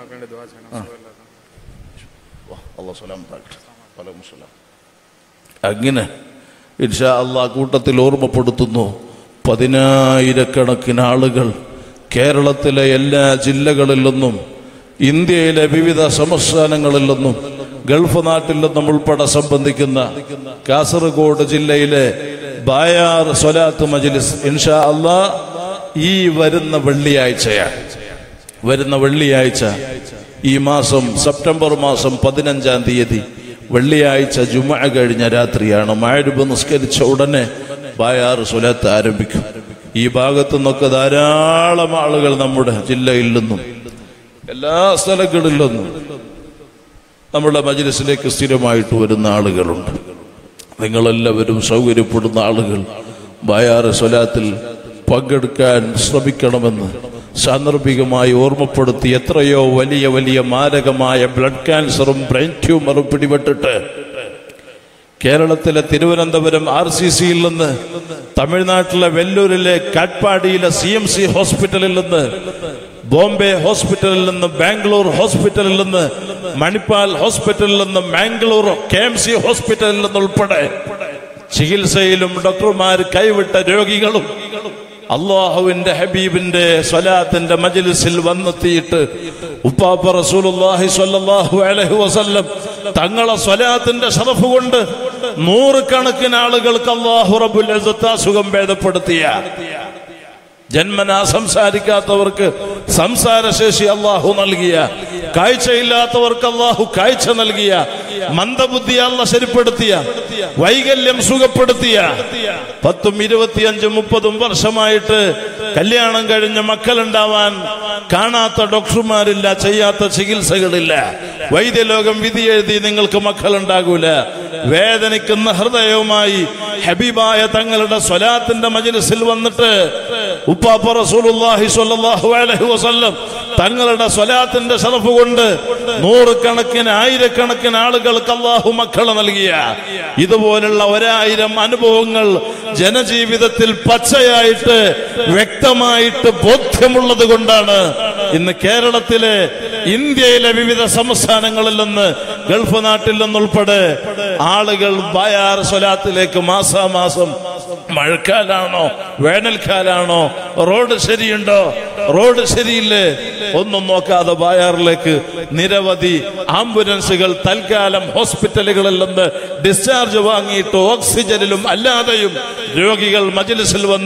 വാ, അള്ളാഹ് സലാമത്താകട്ടെ വലൈക്കും സലാം. അങ്ങനെ ഇൻഷാ അള്ളാഹ് കൂട്ടത്തിൽ ഓർമ്മപ്പെടുത്തുന്നു പതിനായിരക്കണക്കിന് ആളുകൾ കേരളത്തിലെ എല്ലാ ജില്ലകളിൽ നിന്നും ഇന്ത്യയിലെ വിവിധ സംസ്ഥാനങ്ങളിൽ നിന്നും ഗൾഫ് നാട്ടിൽ നിന്നും ഉൾപ്പെടെ സംബന്ധിക്കുന്ന കാസർഗോഡ് ജില്ലയിലെ ബായാർ സ്വലാത്ത് മജ്ലിസ് ഇൻഷാ അള്ളാ ഈ വരുന്ന വെള്ളിയാഴ്ചയാണ് വരുന്ന വെള്ളിയാഴ്ച ഈ മാസം സെപ്റ്റംബർ മാസം പതിനഞ്ചാം തീയതി വെള്ളിയാഴ്ച ജുമ കഴിഞ്ഞ രാത്രിയാണ് മഴരുപ് നിസ്കരിച്ച ഉടനെ ബായാർ സുലത്ത് ആരംഭിക്കും ഈ ഭാഗത്തു നിന്നൊക്കെ ധാരാളം ആളുകൾ നമ്മുടെ ജില്ലയിൽ നിന്നും എല്ലാ സ്ഥലങ്ങളിൽ നിന്നും നമ്മുടെ മജ്ലിസിലേക്ക് സ്ഥിരമായിട്ട് വരുന്ന ആളുകളുണ്ട് നിങ്ങളെല്ലാവരും സൗകര്യപ്പെടുന്ന ആളുകൾ ബായാറ് സ്വലാത്തിൽ പങ്കെടുക്കാൻ ശ്രമിക്കണമെന്ന് സാന്ദർഭികമായി ഓർമ്മപ്പെടുത്തി എത്രയോ വലിയ വലിയ മാരകമായ ബ്ലഡ് ക്യാൻസറും ബ്രെയിൻ ട്യൂമറും പിടിപെട്ടിട്ട് കേരളത്തിലെ തിരുവനന്തപുരം ആർ സി സിയിൽ നിന്ന് തമിഴ്നാട്ടിലെ വെല്ലൂരിലെ കാട്ട്പാടിയിലെ സി എം സി ഹോസ്പിറ്റലിൽ നിന്ന് ബോംബെ ഹോസ്പിറ്റലിൽ നിന്ന് ബാംഗ്ലൂർ ഹോസ്പിറ്റലിൽ നിന്ന് മണിപ്പാൽ ഹോസ്പിറ്റലിൽ നിന്ന് മാംഗ്ലൂർ കെ എം സി ഹോസ്പിറ്റലിൽ നിന്ന് ഉൾപ്പെടെ ചികിത്സയിലും ഡോക്ടർമാർ കൈവിട്ട രോഗികളും അള്ളാഹുവിന്റെ ഹബീബിന്റെ സ്വലാത്തിന്റെ മജ്ലിസിൽ വന്നെത്തിയിട്ട് ഉപ്പാപ്പ റസൂലുള്ളാഹി സ്വല്ലല്ലാഹു അലൈഹി വസല്ലം തങ്ങളെ സ്വലാത്തിന്റെ ഷറഫ് കൊണ്ട് നൂറുകണക്കിന് ആളുകൾക്ക് അള്ളാഹു റബ്ബുൽ ഇസ്സത്ത് അസുഖം ഭേദപ്പെടുത്തിയ ജന്മനാ സംസാരിക്കാത്തവർക്ക് സംസാരശേഷി അള്ളാഹു നൽകിയ കാഴ്ചയില്ലാത്തവർക്ക് അള്ളാഹു കാഴ്ച നൽകിയ മന്ദബുദ്ധി അല്ല ശരിപ്പെടുത്തിയ വൈകല്യം സുഖപ്പെടുത്തിയ പത്തും ഇരുപത്തിയഞ്ചും മുപ്പതും വർഷമായിട്ട് കല്യാണം കഴിഞ്ഞ മക്കളുണ്ടാവാൻ കാണാത്ത ഡോക്ടർമാരില്ല ചെയ്യാത്ത ചികിത്സകളില്ല വൈദ്യലോകം വിധി എഴുതി നിങ്ങൾക്ക് മക്കളുണ്ടാകൂല വേദനിക്കുന്ന ഹൃദയവുമായി ഹബീബായ തങ്ങളുടെ സ്വലാത്തിന്റെ മജ്ലിസിൽ വന്നിട്ട് ഉപ്പാപ്പ റസൂലുള്ളാഹി സ്വല്ലല്ലാഹു അലൈഹി വസല്ലം തങ്ങളുടെ സ്വലാത്തിന്റെ ഷറഫ് കൊണ്ട് നൂറുകണക്കിന് ആയിരക്കണക്കിന് ആളുകൾക്ക് അള്ളാഹു മക്കളെ നൽകിയ ഇതുപോലുള്ള ഒരായിരം അനുഭവങ്ങൾ ജനജീവിതത്തിൽ പച്ചയായിട്ട് വ്യക്തമായിട്ട് ബോധ്യമുള്ളത് കൊണ്ടാണ് ഇന്ന് കേരളത്തിലെ ഇന്ത്യയിലെ വിവിധ സംസ്ഥാനങ്ങളിൽ നിന്ന് ഗൾഫ് നാട്ടിൽ നിന്നുൾപ്പെടെ ആളുകൾ ബായാർ സ്വലാത്തിലേക്ക് മാസാമാസം മഴക്കാലാണോ വേനൽക്കാലാണോ റോഡ് ശരിയുണ്ടോ റോഡ് ശരിയില്ലേ ഒന്നും നോക്കാതെ ബായാറിലേക്ക് നിരവധി ആംബുലൻസുകൾ തൽക്കാലം ഹോസ്പിറ്റലുകളിൽ നിന്ന് ഡിസ്ചാർജ് വാങ്ങിയിട്ട് ഓക്സിജനിലും അല്ലാതെയും രോഗികൾ മജ്ലിസിൽ വന്ന്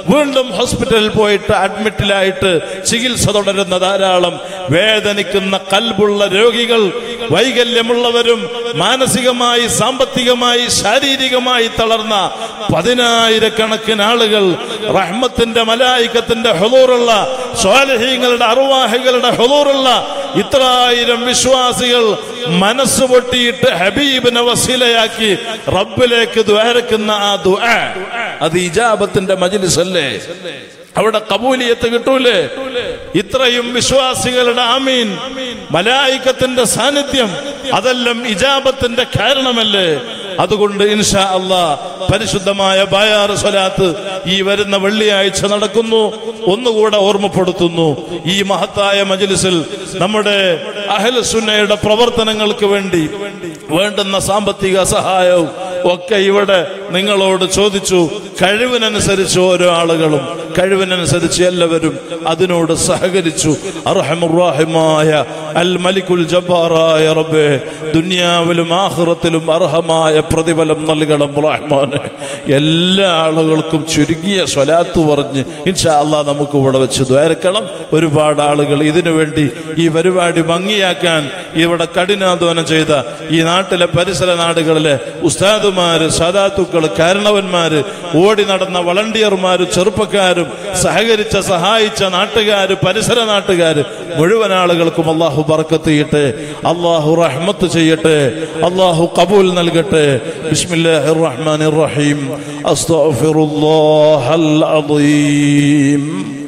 വീണ്ടും ഹോസ്പിറ്റലിൽ പോയിട്ട് അഡ്മിറ്റിലായിട്ട് ചികിത്സ തുടരുന്ന ധാരാളം വേദനിക്കുന്ന കൽബുള്ള രോഗികൾ വൈകല്യമുള്ളവരും മാനസികമായി സാമ്പത്തികമായി ശാരീരികമായി തളർന്ന പതിനായിരക്കണക്കിന് ആളുകൾ റഹ്മത്തിന്റെ മലായിക്കത്തിന്റെ ഹുദൂറുള്ള സ്വാലഹീങ്ങളുടെ അറുവാഹികളുടെ ഹുദൂറുള്ള ഇത്രായിരം വിശ്വാസികൾ മനസ്സ് പൊട്ടിയിട്ട് ഹബീബിനെ വസീലയാക്കി റബ്ബിലേക്ക് ദ്വാരക്കുന്ന ആ ദുആ അത് ഇജാബത്തിന്റെ മജ്ലിസ് അല്ലേ അവിടെ കബൂലിയത്ത് കിട്ടൂലേ ഇത്രയും വിശ്വാസികളുടെ ആമീൻ മലായിക്കത്തിന്റെ സാന്നിധ്യം അതെല്ലാം ഇജാബത്തിന്റെ കാരണമല്ലേ അതുകൊണ്ട് ഇൻഷാ അള്ളാ പരിശുദ്ധമായ ബായാറ് സ്വലാത്ത് ഈ വരുന്ന വെള്ളിയാഴ്ച നടക്കുന്നു ഒന്നുകൂടെ ഓർമ്മപ്പെടുത്തുന്നു ഈ മഹത്തായ മജ്ലിസിൽ നമ്മുടെ അഹലസുന്നയുടെ പ്രവർത്തനങ്ങൾക്ക് വേണ്ടി വേണ്ടുന്ന സാമ്പത്തിക സഹായവും ഒക്കെ ഇവിടെ നിങ്ങളോട് ചോദിച്ചു കഴിവിനനുസരിച്ച് ഓരോ ആളുകളും കഴിവിനനുസരിച്ച് എല്ലാവരും അതിനോട് സഹകരിച്ചു അർഹമുറാഹിമായ അൽ മലിക്കുൽ ജബ്ബാറായ റബ്ബേ ദുനിയാവിലും ആഹ്റത്തിലും അർഹമായ പ്രതിഫലം നൽകണം റഹ്മാന് എല്ലാ ആളുകൾക്കും ചുരുങ്ങിയ സ്വലാത്ത് പറഞ്ഞ് ഇൻഷാ അള്ളാ നമുക്ക് ഇവിടെ വെച്ച് ദ്വാരക്കണം ഒരുപാട് ആളുകൾ ഇതിനു വേണ്ടി ഈ പരിപാടി ഭംഗിയാക്കാൻ ഇവിടെ കഠിനാധ്വാനം ചെയ്ത ഈ നാട്ടിലെ പരിസര നാടുകളിലെ ഉസ്താദുമാര് സദാത്തുക്കള് കാരണവന്മാര് ഓടി നടന്ന വളണ്ടിയർമാര് ചെറുപ്പക്കാരും സഹകരിച്ച സഹായിച്ച നാട്ടുകാര് പരിസര നാട്ടുകാര് മുഴുവൻ ആളുകൾക്കും അള്ളാഹു ബർക്കത്ത് ചെയ്യട്ടെ അള്ളാഹു റഹ്മത്ത് ചെയ്യട്ടെ അള്ളാഹു കബൂൽ നൽകട്ടെ ബിസ്മില്ലാഹിർ റഹ്മാനിർ റഹീം അസ്തഗ്ഫിറുല്ലാഹൽ അദീം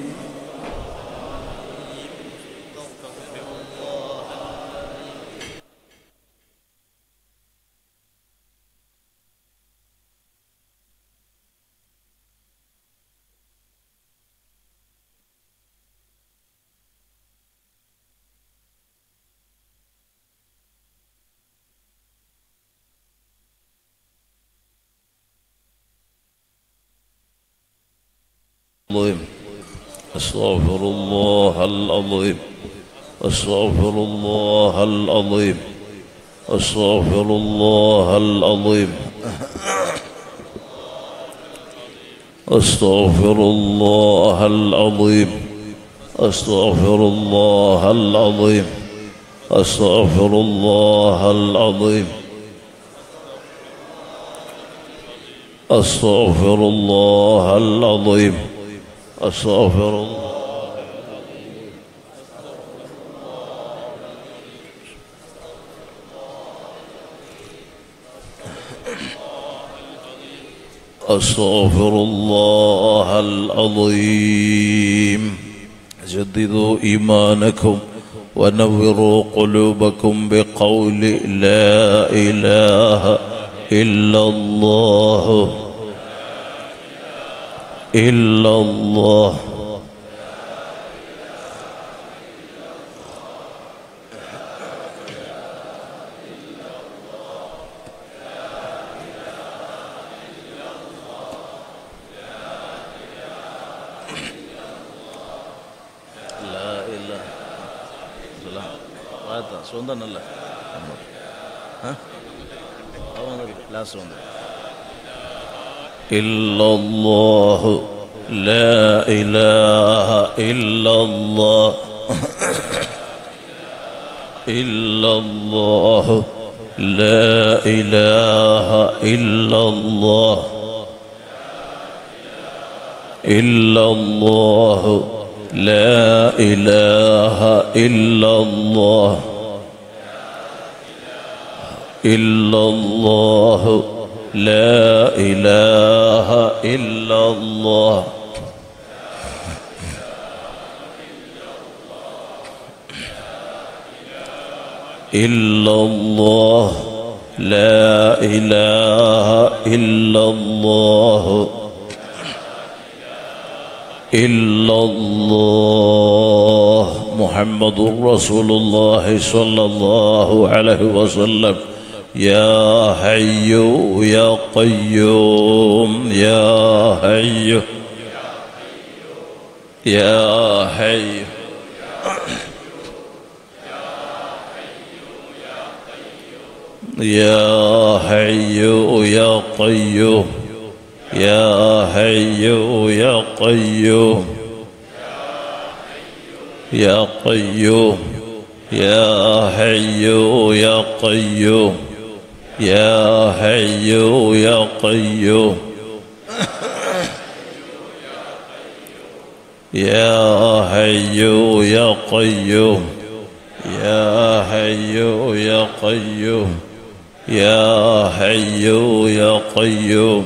العظيم أستغفر الله العظيم أستغفر الله العظيم أستغفر الله العظيم أستغفر الله العظيم أستغفر الله العظيم أستغفر الله العظيم أستغفر الله العظيم أستغفر الله أستغفر الله العظيم جددوا إيمانكم ونوروا قلوبكم بقول لا إله إلا الله إلا الله لا إله إلا الله സ്വന്തമല്ല ലാസ്റ്റ് വന്നു إلا الله لا إله إلا الله إلا الله لا إله إلا الله إلا الله لا إله إلا الله إلا الله لا إله إلا الله إلا الله لا إله إلا الله إلا الله محمد رسول الله صلى الله عليه وسلم يا حي يا قيوم يا حي يا حي يا حي يا قيوم يا حي يا قيوم يا قيوم يا حي يا قيوم يا حي يا قيوم يا حي يا قيوم يا حي يا قيوم يا حي يا قيوم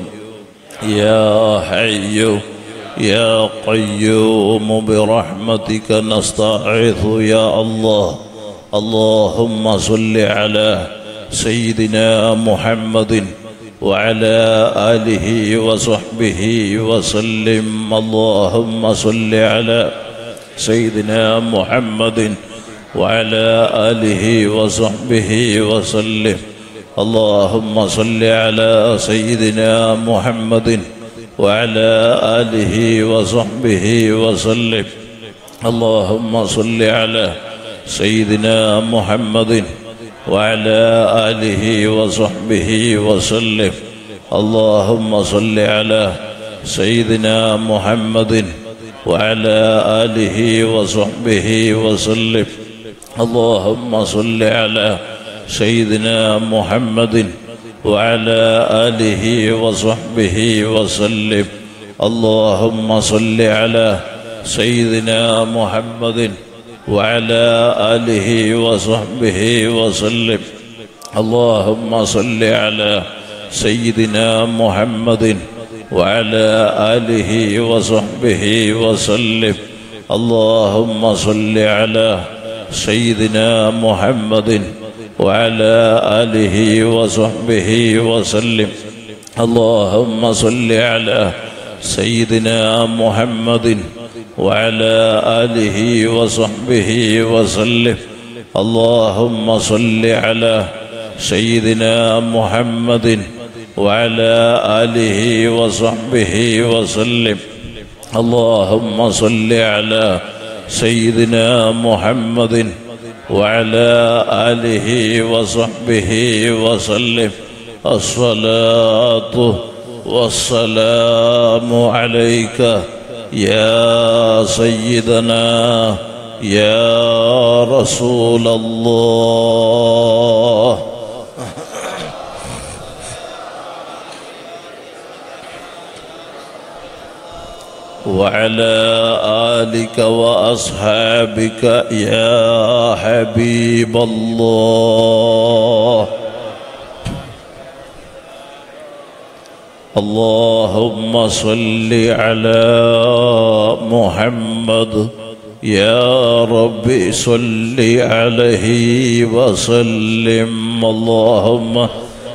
يا حي يا قيوم برحمتك نستعيذ يا الله اللهم صل على سيدنا محمد وعلى آله وصحبه وسلم اللهم صل على سيدنا محمد وعلى آله وصحبه وسلم اللهم صل على سيدنا محمد وعلى آله وصحبه وسلم اللهم صل على سيدنا محمد وعلى آله وصحبه وسلم اللهم صل على سيدنا محمد وعلى آله وصحبه وسلم اللهم صل على سيدنا محمد وعلى آله وصحبه وسلم اللهم صل على سيدنا محمد وعلى آله وصحبه وسلم اللهم صل على سيدنا محمد وعلى آله وصحبه وسلم اللهم صل على سيدنا محمد وعلى آله وصحبه وسلم اللهم صل على سيدنا محمد وعلى آله وصحبه وسلم اللهم صل على سيدنا محمد وعلى آله وصحبه وسلم اللهم صل على سيدنا محمد وعلى آله وصحبه وسلم الصلاة والسلام عليك يا سيدنا يا رسول الله وعلى آلك وأصحابك يا حبيب الله اللهم صل على محمد يا رب صل عليه وسلم اللهم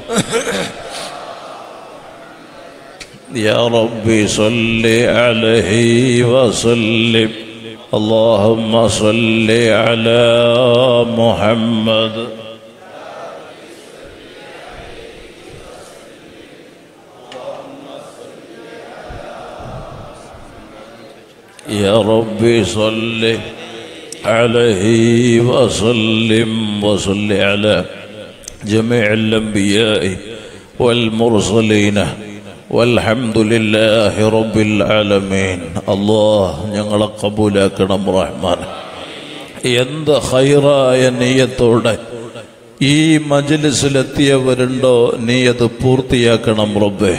يا رب صل عليه وسلم اللهم صل على محمد يا رب صل عليه وسلم وصل على جميع الأنبياء والمرسلين والحمد لله رب العالمين الله ഞങ്ങളെ കബൂലാക്കണം റഹ്മാൻ എന്ത് ഹൈറായ നീയത്തോടെ ഈ മജ്ലിസിലെത്തിയവരുണ്ടോ നീ അത് പൂർത്തിയാക്കണം റബ്ബേ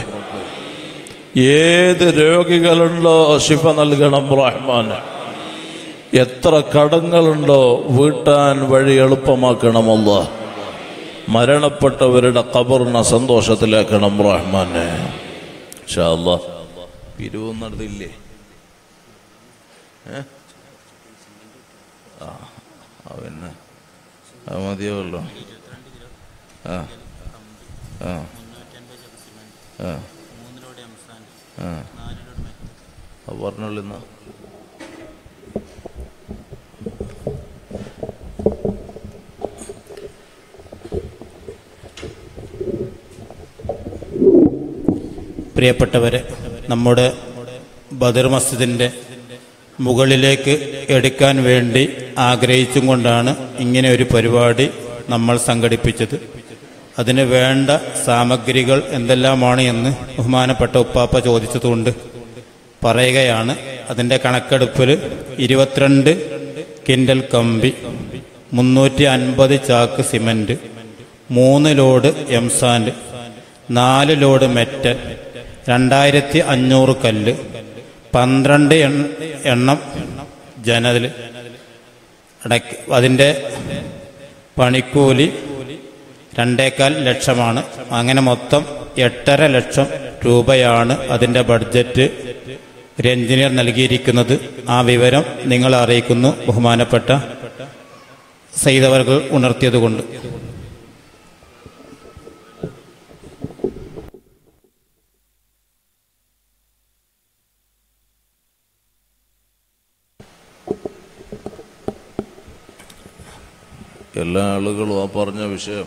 ഏത് രോഗികളുണ്ടോ ശിഫ നൽകണം റഹ്മാൻ എത്ര കടങ്ങളുണ്ടോ വീട്ടാൻ വഴി എളുപ്പമാക്കണമല്ല മരണപ്പെട്ടവരുടെ കബറിനെ സന്തോഷത്തിലാക്കണം റഹ്മാനെ ഷാല്ല പിരിവ് നടത്തില്ലേ ഏ ആ ആ, പിന്നെ അത് മതിയാവല്ലോ ആ ആ ആ ആ അത് പറഞ്ഞോളൂ എന്നാ പ്രിയപ്പെട്ടവരെ നമ്മുടെ ബദർ മസ്ജിദിൻ്റെ മുകളിലേക്ക് എടുക്കാൻ വേണ്ടി ആഗ്രഹിച്ചും കൊണ്ടാണ് ഇങ്ങനെ ഒരു പരിപാടി നമ്മൾ സംഘടിപ്പിച്ചത് അതിന് വേണ്ട സാമഗ്രികൾ എന്തെല്ലാമാണ് എന്ന് ബഹുമാനപ്പെട്ട ഉപ്പാപ്പ ചോദിച്ചതുകൊണ്ട് പറയുകയാണ് അതിൻ്റെ കണക്കെടുപ്പിൽ ഇരുപത്തിരണ്ട് കിൻഡൽ കമ്പി മുന്നൂറ്റി അൻപത് ചാക്ക് സിമൻറ്റ് മൂന്ന് ലോഡ് എംസാൻഡ് നാല് ലോഡ് മെറ്റൽ രണ്ടായിരത്തി അഞ്ഞൂറ് കല്ല് പന്ത്രണ്ട് എൺ- എണ്ണം ജനൽ അടക്കി അതിൻ്റെ പണിക്കൂലി രണ്ടേകാൽ ലക്ഷമാണ് അങ്ങനെ മൊത്തം എട്ടര ലക്ഷം രൂപയാണ് അതിൻ്റെ ബഡ്ജറ്റ് ഒരു എഞ്ചിനീയർ നൽകിയിരിക്കുന്നത് ആ വിവരം നിങ്ങളെ അറിയിക്കുന്നു ബഹുമാനപ്പെട്ട ചെയ്തവർകൾ ഉണർത്തിയതുകൊണ്ട് എല്ലാ ആളുകളും ആ പറഞ്ഞ വിഷയം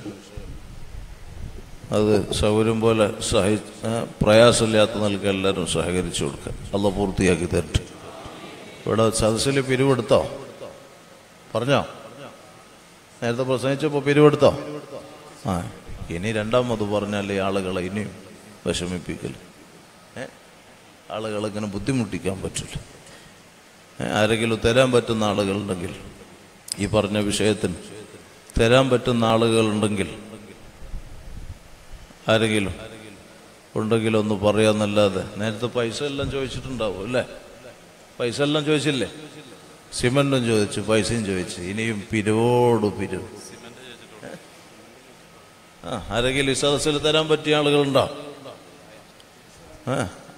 അത് സൗകര്യം പോലെ സഹി ആ, പ്രയാസമില്ലാത്ത നിലക്ക് എല്ലാവരും സഹകരിച്ചു കൊടുക്കുക അല്ല പൂർത്തിയാക്കി തരട്ടെ ഇവിടെ സദസ്സിൽ പിരിവെടുത്തോ പറഞ്ഞോ നേരത്തെ പ്രസംഗിച്ചപ്പോൾ പിരിവെടുത്തോ ആ ഇനി രണ്ടാമത് പറഞ്ഞാൽ ഈ ആളുകളെ ഇനിയും വിഷമിപ്പിക്കൽ ഏ ആളുകളെ ഇങ്ങനെ ബുദ്ധിമുട്ടിക്കാൻ പറ്റില്ല ഏ, ആരെങ്കിലും തരാൻ പറ്റുന്ന ആളുകളുണ്ടെങ്കിൽ ഈ പറഞ്ഞ വിഷയത്തിന് തരാൻ പറ്റുന്ന ആളുകളുണ്ടെങ്കിൽ ആരെങ്കിലും ഉണ്ടെങ്കിൽ ഒന്ന് പറയാന്നല്ലാതെ നേരത്തെ പൈസ എല്ലാം ചോദിച്ചിട്ടുണ്ടാവും അല്ലേ പൈസ എല്ലാം ചോദിച്ചില്ലേ സിമന്റും ചോദിച്ചു പൈസയും ചോദിച്ചു ഇനിയും പിരിവോട് പിരിവ് ആ ആരെങ്കിലും ഈ സദസ്സിൽ തരാൻ പറ്റിയ ആളുകളുണ്ടോ ആ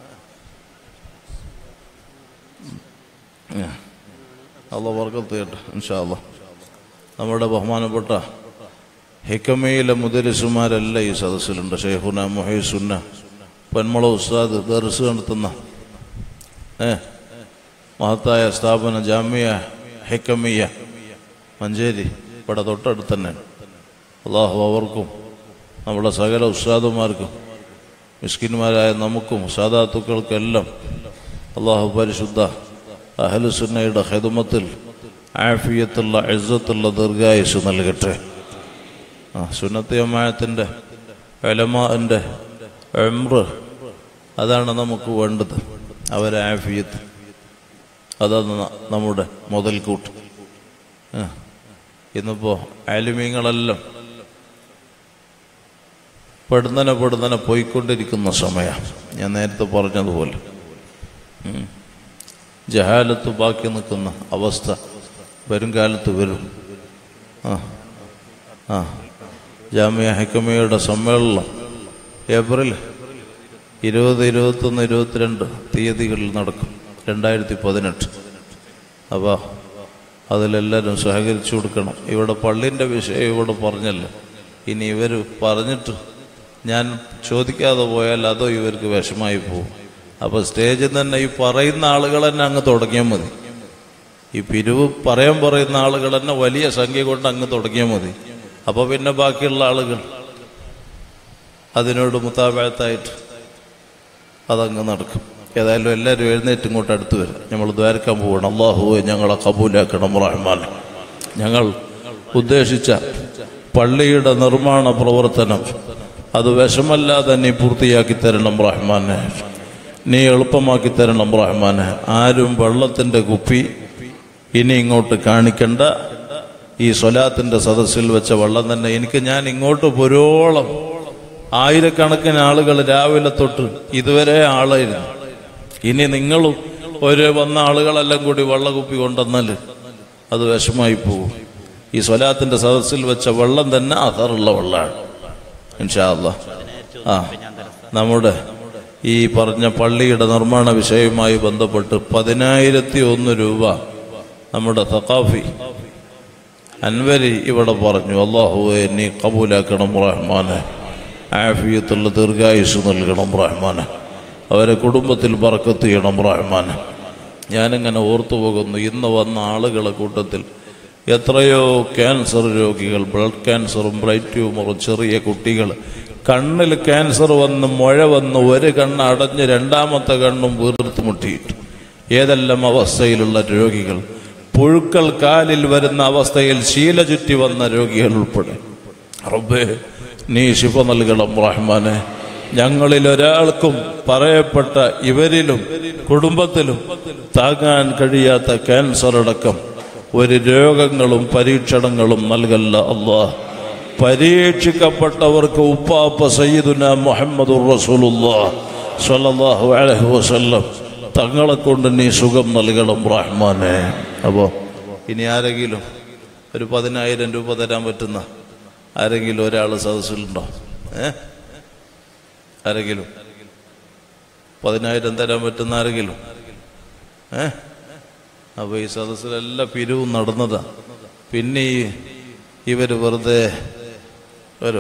അള്ള വർക്കത്ത് കേട്ടോ ഇൻഷാ അള്ളാ നമ്മുടെ ബഹുമാനപ്പെട്ട ഹിക്കമയിലെ മുദരിസുമാരെല്ലാം ഈ സദസ്സിലുണ്ട് ഷെയ്ഖുന മുഹൈസുന്ന പൊന്മള ഉസ്താദ് ദർസ് നടത്തുന്ന ഏ മഹത്തായ സ്ഥാപന ജാമ്യ ഹിക്കമിയ മഞ്ചേരി ഇവിടെ തൊട്ടടുത്ത് തന്നെ അള്ളാഹു അവർക്കും നമ്മുടെ സകല ഉസ്താദുമാർക്കും മിസ്കിന്മാരായ നമുക്കും സാധാത്തുക്കൾക്കെല്ലാം അള്ളാഹു പരിശുദ്ധ അഹലുസുന്നയുടെ ഹിദമത്തിൽ ആഫിയത്തുള്ള ഇസ്സത്തുള്ള ദീർഘായുസ് നൽകട്ടെ ആ സുന്നത്തിയമായത്തിൻ്റെ എലമാൻ്റെ എംറ് അതാണ് നമുക്ക് വേണ്ടത് അവരെ ആഫിയത്ത് അതാണ് ന- നമ്മുടെ മുതൽക്കൂട്ട് ആ. ഇന്നിപ്പോ ആലിമീങ്ങളെല്ലാം പെടുന്നനെ പെടുന്നനെ പോയിക്കൊണ്ടിരിക്കുന്ന സമയം ഞാൻ നേരത്തെ പറഞ്ഞതുപോലെ ഉം. ജഹാലത്ത് ബാക്കി നിൽക്കുന്ന അവസ്ഥ വരും കാലത്ത് വരും ആ ആ ജാമ്യ ഹക്കമയുടെ സമ്മേളനം ഏപ്രിൽ ഇരുപത് ഇരുപത്തൊന്ന് ഇരുപത്തിരണ്ട് തീയതികളിൽ നടക്കും രണ്ടായിരത്തി പതിനെട്ട് അപ്പോൾ അതിലെല്ലാവരും സഹകരിച്ചു കൊടുക്കണം ഇവിടെ പള്ളിൻ്റെ വിഷയം ഇവിടെ പറഞ്ഞല്ലോ ഇനി ഇവർ പറഞ്ഞിട്ട് ഞാൻ ചോദിക്കാതെ പോയാൽ അതോ ഇവർക്ക് വിഷമായി പോകും അപ്പോൾ സ്റ്റേജിൽ തന്നെ ഈ പറയുന്ന ആളുകൾ തന്നെ അങ്ങ് തുടങ്ങിയാൽ മതി ഈ പിരിവ് പറയാൻ പറയുന്ന ആളുകൾ തന്നെ വലിയ സംഖ്യ കൊണ്ട് അങ്ങ് തുടങ്ങിയാൽ മതി അപ്പോൾ പിന്നെ ബാക്കിയുള്ള ആളുകൾ അതിനോട് മുത്താബായത്തായിട്ട് അതങ്ങ് നടക്കും ഏതായാലും എല്ലാവരും എഴുന്നേറ്റ് ഇങ്ങോട്ട് അടുത്ത് വരും നമ്മൾ ദ്വാരക്കാൻ പോകണം അള്ളാഹുവെ ഞങ്ങളെ കബൂലാക്കണം റഹ്മാൻ ഞങ്ങൾ ഉദ്ദേശിച്ച പള്ളിയുടെ നിർമ്മാണ പ്രവർത്തനം അത് വിഷമല്ലാതെ നീ പൂർത്തിയാക്കി തരണം റഹ്മാനെ നീ എളുപ്പമാക്കി തരണം റഹ്മാനെ ആരും വെള്ളത്തിൻ്റെ കുപ്പി ഇനി ഇങ്ങോട്ട് കാണിക്കണ്ട ഈ സ്വലാത്തിന്റെ സദസ്സിൽ വെച്ച വെള്ളം തന്നെ എനിക്ക് ഞാൻ ഇങ്ങോട്ട് പുരോളം ആയിരക്കണക്കിന് ആളുകൾ രാവിലെ തൊട്ട് ഇതുവരെ ആളായിരുന്നു ഇനി നിങ്ങളും ഒരു വന്ന ആളുകളെല്ലാം കൂടി വെള്ളക്കുപ്പി കൊണ്ടുവന്നാൽ അത് വിഷമായി പോകും ഈ സ്വലാത്തിന്റെ സദസ്സിൽ വെച്ച വെള്ളം തന്നെ അഥറുള്ള വെള്ളമാണ് ഇൻഷാ അല്ലാ ആ നമ്മുടെ ഈ പറഞ്ഞ പള്ളിയുടെ നിർമ്മാണ വിഷയവുമായി ബന്ധപ്പെട്ട് പതിനായിരത്തി ഒന്ന് രൂപ നമ്മുടെ തക്കാഫി അൻവരി ഇവിടെ പറഞ്ഞു അള്ളാഹുവെ നീ കബൂലാക്കണം റഹ്മാനെ ആഫിയത്തുള്ള ദീർഘായുസ് നൽകണം റഹ്മാനെ അവരെ കുടുംബത്തിൽ പറക്കത്ത് ചെയ്യണം റഹ്മാനെ ഞാനിങ്ങനെ ഓർത്തു പോകുന്നു ഇന്ന് വന്ന ആളുകളെ കൂട്ടത്തിൽ എത്രയോ ക്യാൻസർ രോഗികൾ ബ്ലഡ് ക്യാൻസറും ബ്രൈറ്റ് ട്യൂമറും ചെറിയ കുട്ടികൾ കണ്ണിൽ ക്യാൻസർ വന്ന് മുഴ വന്ന് ഒരു കണ്ണ് അടഞ്ഞ് രണ്ടാമത്തെ കണ്ണും വീർത്ത് മുട്ടിയിട്ടു ഏതെല്ലാം അവസ്ഥയിലുള്ള രോഗികൾ പുഴുക്കൾ കാലിൽ വരുന്ന അവസ്ഥയിൽ ശീല ചുറ്റി വന്ന രോഗികൾ ഉൾപ്പെടെ റബ്ബേ നീ ശിഫ നൽകണം റഹ്മാനെ ഞങ്ങളിൽ ഒരാൾക്കും പറയപ്പെട്ട ഇവരിലും കുടുംബത്തിലും താങ്ങാൻ കഴിയാത്ത ക്യാൻസർ അടക്കം ഒരു രോഗങ്ങളും പരീക്ഷണങ്ങളും നൽകല്ല അള്ളാഹ് പരീക്ഷിക്കപ്പെട്ടവർക്ക് ഉപ്പാപ്പ സയ്യിദുന മുഹമ്മദുർ റസൂലുള്ളാഹ് സ്വല്ലല്ലാഹു അലൈഹി വസല്ലം തങ്ങളെ കൊണ്ട് നീ സുഖം നൽകണം റഹ്മാനെ അപ്പോൾ ഇനി ആരെങ്കിലും ഒരു പതിനായിരം രൂപ തരാൻ പറ്റുന്ന ആരെങ്കിലും ഒരാൾ സദസ്സിലുണ്ടോ ഏ ആരെങ്കിലും പതിനായിരം തരാൻ പറ്റുന്ന ആരെങ്കിലും ഏ അപ്പോൾ ഈ സദസ്സിലെല്ലാം പിരിവും നടന്നതാ പിന്നെ ഈ ഇവർ വെറുതെ ഒരു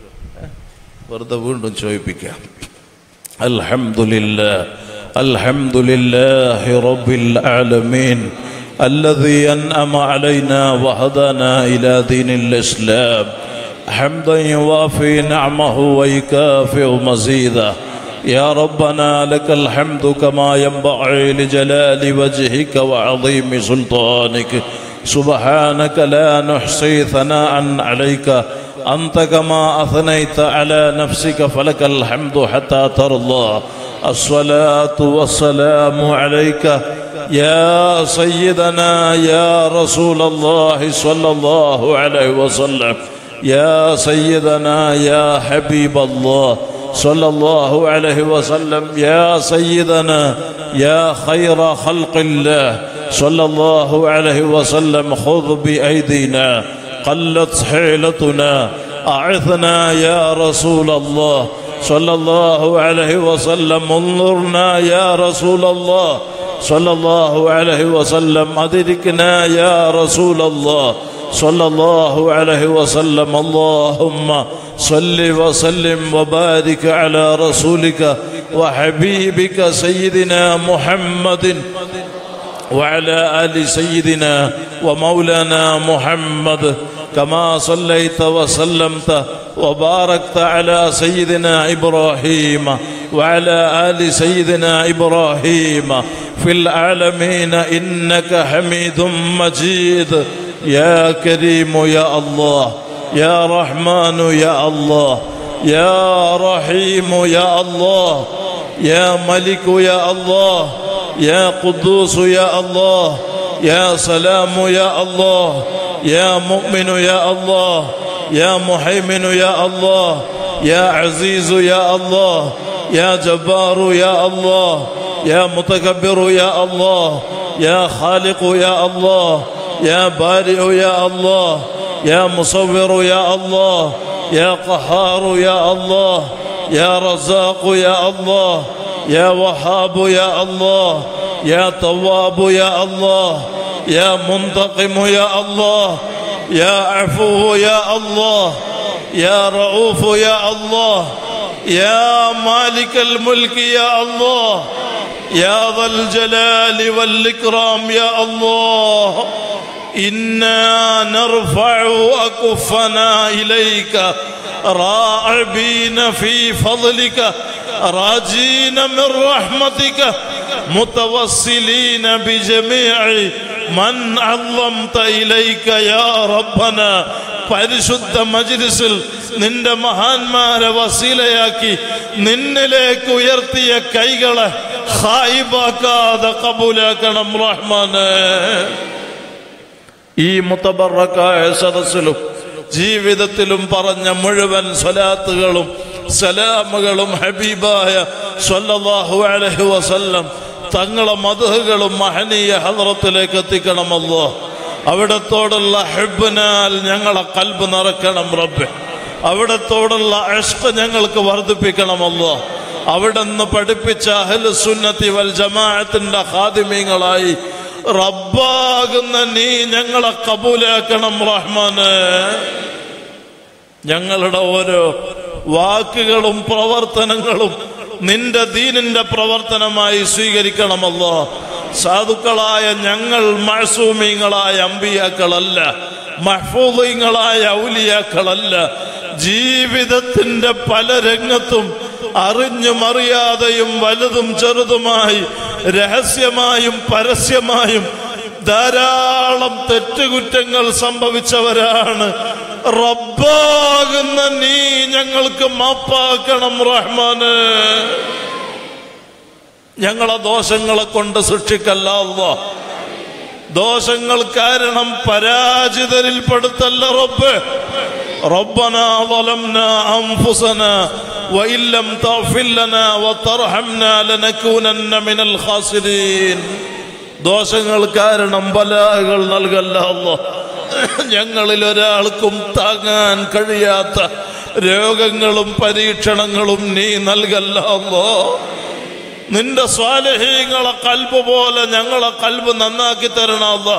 വെറുതെ വീണ്ടും ചോദിപ്പിക്കാം അൽഹംദുലില്ലാ അൽഹംദുലില്ലാഹി റബ്ബിൽ ആലമീൻ الذي أنعم علينا وهدانا إلى دين الإسلام حمدا يوافي نعمه ويكافئ مزيدا يا ربنا لك الحمد كما ينبغي لجلال وجهك وعظيم سلطانك سبحانك لا نحصي ثناء عليك أنت كما أثنيت على نفسك فلك الحمد حتى ترضى الصلاة والسلام عليك يا سيدنا يا رسول الله صلى الله عليه وسلم يا سيدنا يا حبيب الله صلى الله عليه وسلم يا سيدنا يا خير خلق الله صلى الله عليه وسلم خذ بأيدينا قلت حيلتنا أعثنا يا رسول الله صلى الله عليه وسلم انظرنا يا رسول الله صلى الله عليه وسلم أدركنا يا رسول الله صلى الله عليه وسلم اللهم صل وسلم وبارك على رسولك وحبيبك سيدنا محمد وعلى ال سيدنا ومولانا محمد كما صليت وسلمت وباركت على سيدنا ابراهيم وعلى ال سيدنا ابراهيم في العالمين انك حميد مجيد يا كريم يا الله يا رحمن يا الله يا رحيم يا الله يا ملك يا الله يا قدوس يا الله يا سلام يا الله يا مؤمن يا الله يا محيمن يا الله يا عزيز يا الله يا جبار يا الله يا متكبر يا الله يا خالق يا الله يا بارئ يا الله يا مصور يا الله يا قهار يا الله يا رزاق يا الله يا وهاب يا الله يا تواب يا الله يا منتقم يا الله يا عفو يا الله يا رؤوف يا الله يا مالك الملك يا الله يا ذا الجلال والإكرام يا الله إنا نرفع أكفنا إليك راعبين في فضلك راجين من رحمتك متوسلين بجميع من عظمت إليك يا ربنا പരിശുദ്ധ മജ്ലിസിൽ നിന്റെ മഹാന്മാരെ വസീലയാക്കി നിന്നിലേക്ക് ഉയർത്തിയ കൈകളെ ഹായിബാക്കാതെ കബൂലാക്കണം റഹ്മാനെ ഈ മുത്തബറക്കായ സദസ്സിലും ജീവിതത്തിലും പറഞ്ഞ മുഴുവൻ സ്വലാത്തുകളും സലാമുകളും ഹബീബായ സ്വല്ലല്ലാഹു അലൈഹി വസല്ലം തങ്ങളെ മധുഹകളും മഹനീയ ഹദ്റത്തിലേക്ക് എത്തിക്കണമല്ലോ അവിടത്തോടുള്ള ഹെബിനാൽ ഞങ്ങളെ കൽബ് നിറക്കണം റബ്ബെ അവിടത്തോടുള്ള അഷ്ക ഞങ്ങൾക്ക് വർദ്ധിപ്പിക്കണമല്ലോ അവിടെ നിന്ന് പഠിപ്പിച്ച അഹ്ലു സുന്നത്തി വൽ ജമാഅത്തിന്റെ ഖാദിമീങ്ങളായി റബ്ബാകുന്ന നീ ഞങ്ങളെ കബൂലാക്കണം റഹ്മാന് ഞങ്ങളുടെ ഓരോ വാക്കുകളും പ്രവർത്തനങ്ങളും നിന്റെ ദീനിന്റെ പ്രവർത്തനമായി സ്വീകരിക്കണമല്ലോ സാധുക്കളായ ഞങ്ങൾ മഴസൂമിങ്ങളായ അമ്പിയാക്കളല്ല മഹ്ഫൂദീങ്ങളായ ഔലിയാക്കളല്ല ജീവിതത്തിന്റെ പല രംഗത്തും അറിഞ്ഞും അറിയാതെയും വലുതും ചെറുതുമായി രഹസ്യമായും പരസ്യമായും ധാരാളം തെറ്റുകുറ്റങ്ങൾ സംഭവിച്ചവരാണ് റബ്ബാകുന്ന നീ ഞങ്ങൾക്ക് മാപ്പാക്കണം റഹ്മാന് ഞങ്ങളെ ദോഷങ്ങളെ കൊണ്ട് സൃഷ്ടിക്കല്ല അല്ലാ ദോഷങ്ങൾ കാരണം പരാജിതരിൽ പെടുത്തല്ല റബ്ബ് ربنا ظلمنا أنفسنا وإن لم تغفر لنا وترحمنا لنكونن من الخاسرين ദോഷങ്ങൾ കാരണം ബലാകൾ നൽകല്ല അല്ലോ ഞങ്ങളിൽ ഒരാൾക്കും താങ്ങാൻ കഴിയാത്ത രോഗങ്ങളും പരീക്ഷണങ്ങളും നീ നൽകല്ല അല്ലോ നിന്റെ സ്വാലഹീങ്ങളെ കൽബ് പോലെ ഞങ്ങളെ കൽബ് നന്നാക്കി തരണം അല്ലാ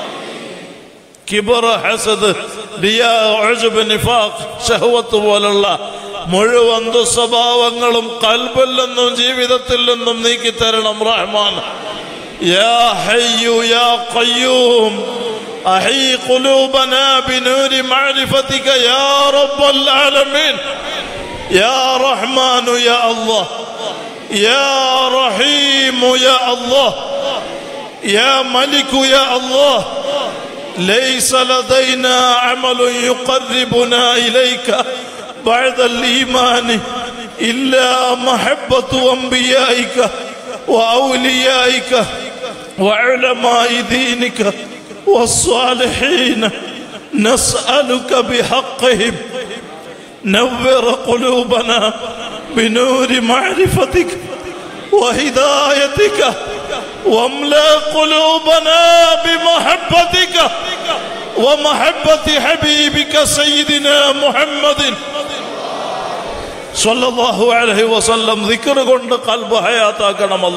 കിബർ ഹസദ് റിയാ, ഉജ്ബ്, നിഫാഖ് ഷഹവത്ത് പോലുള്ള മുഴുവൻ ദുസ്വഭാവങ്ങളും കൽബിൽ നിന്നും ജീവിതത്തിൽ നിന്നും നീക്കി തരണം റഹ്മാൻ യാ ഹയ്യു യാ ഖയ്യൂം أحي قلوبنا بنور معرفتك يا رب العالمين يا رحمن يا الله يا رحيم يا الله يا ملك يا الله ليس لدينا عمل يقربنا إليك بعد الإيمان إلا محبة أنبيائك وأوليائك وعلماء دينك والصالحين نسألك بحقهم نور قلوبنا بنور معرفتك وهدايتك واملا قلوبنا بمحبتك ومحبة حبيبك سيدنا محمد صلى الله عليه وسلم ذكر കൊണ്ട് കൽബ് ഹയാത്താക്കണം അല്ല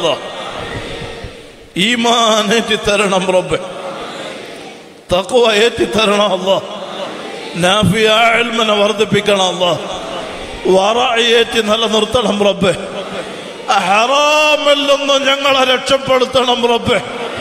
ഈമാൻ ഏറ്റിത്തരണം റബ്ബെ തഖ്വ ഏറ്റിത്തരണം അല്ല നാഫിയ ഇൽമിനെ വർദ്ധിപ്പിക്കണം അല്ല വറയേറ്റി നിലനിർത്തണം റബ്ബെ ഹറാമിൽ നിന്ന് ഞങ്ങളെ രക്ഷപ്പെടുത്തണം റബ്ബെ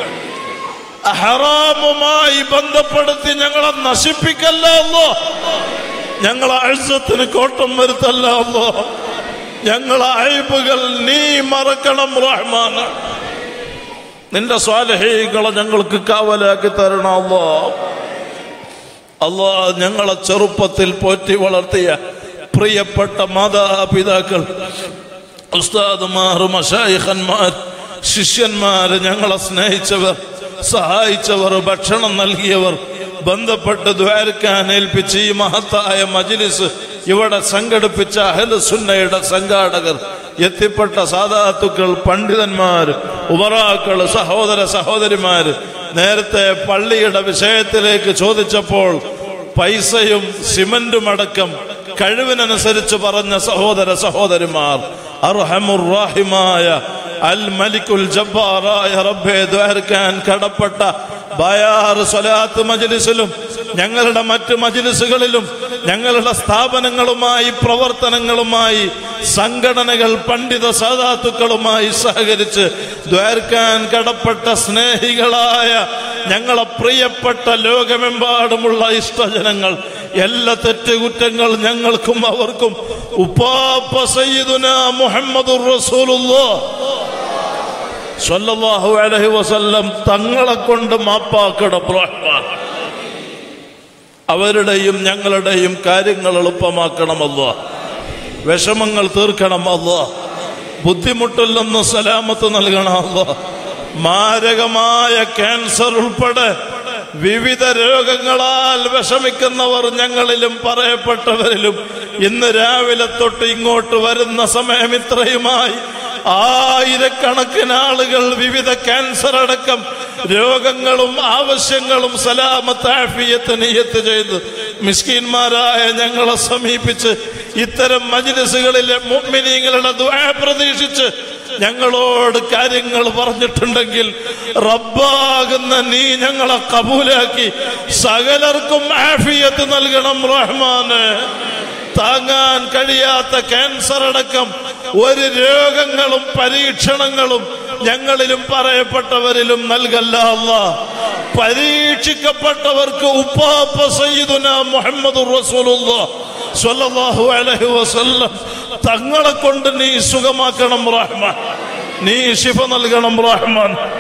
ഹറാമുമായി ബന്ധപ്പെടുത്തി ഞങ്ങളെ നശിപ്പിക്കല്ലോ ഞങ്ങളെ അഴ്സത്തിന് കോട്ടം വരുത്തല്ലോ ഞങ്ങളെ അയബുകൾ നീ മറക്കണം റഹ്മാൻ നിന്റെ സ്വാലഹീകളെ ഞങ്ങൾക്ക് കാവലാക്കി തരണമല്ലോ അല്ലാ ഞങ്ങളെ ചെറുപ്പത്തിൽ പോറ്റി വളർത്തിയ പ്രിയപ്പെട്ട മാതാപിതാക്കൾ ഉസ്താദുമാർ മഷായിഖന്മാർ ശിഷ്യന്മാർ ഞങ്ങളെ സ്നേഹിച്ചവർ സഹായിച്ചവർ ഭക്ഷണം നൽകിയവർ ബന്ധപ്പെട്ട് ദ്വാരക്കാൻ ഏൽപ്പിച്ച് ഈ മഹത്തായ മജിലിസ് ഇവിടെ സംഘടിപ്പിച്ച അഹലസുന്നയുടെ സംഘാടകർ എത്തിപ്പെട്ട സാധാത്തുക്കൾ പണ്ഡിതന്മാർ ഉമറാക്കൾ സഹോദര സഹോദരിമാർ നേരത്തെ പള്ളിയുടെ വിഷയത്തിലേക്ക് ചോദിച്ചപ്പോൾ പൈസയും സിമന്റും അടക്കം കഴിവിനനുസരിച്ച് പറഞ്ഞ സഹോദര സഹോദരിമാർ അർഹമുറാഹിമായ അൽ മലിക്കുൽ ജബ്ബാറായ റബ്ബെ ദ്വാരക്കാൻ കടപ്പെട്ട ബയാർ സ്വലാത്ത് മജ്ലിസിലും ഞങ്ങളുടെ മറ്റ് മജ്ലിസുകളിലും ഞങ്ങളുടെ സ്ഥാപനങ്ങളുമായി പ്രവർത്തനങ്ങളുമായി സംഘടനകൾ പണ്ഡിത സാധാത്തുക്കളുമായി സഹകരിച്ച് ദ്വാരക്കാൻ കടപ്പെട്ട സ്നേഹികളായ ഞങ്ങളെ പ്രിയപ്പെട്ട ലോകമെമ്പാടുമുള്ള ഇഷ്ടജനങ്ങൾ എല്ലാ തെറ്റുകുറ്റങ്ങൾ ഞങ്ങൾക്കും അവർക്കും ഉപ്പാപ്പ സയ്യിദുന മുഹമ്മദുർ റസൂലുള്ളാഹ് സ്വല്ലല്ലാഹു അലൈഹി വസല്ലം തങ്ങളെ കൊണ്ട് മാപ്പാക്കണം റഹ്മാൻ അവരുടെയും ഞങ്ങളുടെയും കാര്യങ്ങൾ എളുപ്പമാക്കണമല്ലോ വിഷമങ്ങൾ തീർക്കണമല്ലോ ബുദ്ധിമുട്ടിൽ നിന്ന് സലാമത്ത് നൽകണമല്ലോ മാരകമായ ക്യാൻസർ ഉൾപ്പെടെ വിവിധ രോഗങ്ങളാൽ വിഷമിക്കുന്നവർ ഞങ്ങളിലും പറയപ്പെട്ടവരിലും ഇന്ന് രാവിലെ തൊട്ട് ഇങ്ങോട്ട് വരുന്ന സമയം ഇത്രയുമായി ആയിരക്കണക്കിന് ആളുകൾ വിവിധ ക്യാൻസർ അടക്കം രോഗങ്ങളും ആവശ്യങ്ങളും സലാമത്ത് ആഫിയത്ത് നീയത്ത് ചെയ്ത് മിസ്കീന്മാരായ ഞങ്ങളെ സമീപിച്ച് ഇത്തരം മജ്ലിസുകളിലെ മുഅ്മിനീങ്ങളുടെ ദുആ പ്രതീക്ഷിച്ച് ഞങ്ങളോട് കാര്യങ്ങൾ പറഞ്ഞിട്ടുണ്ടെങ്കിൽ റബ്ബാകുന്ന നീ ഞങ്ങളെ കബൂലാക്കി സകലർക്കും ആഫിയത്ത് നൽകണം റഹ്മാന് താങ്ങാൻ കഴിയാത്ത ക്യാൻസർ അടക്കം ഒരു രോഗങ്ങളും പരീക്ഷണങ്ങളും ഞങ്ങളിലും പറയപ്പെട്ടവരിലും നൽകല്ല അല്ല പരീക്ഷിക്കപ്പെട്ടവർക്ക് ഉപ്പാപ്പ സയ്യിദുന മുഹമ്മദ് സ്വല്ലല്ലാഹു അലൈഹി വസല്ലം തങ്ങളെ കൊണ്ട് നീ സുഖമാക്കണം റഹ്മാൻ നീ ശിഫ നൽകണം റഹ്മാൻ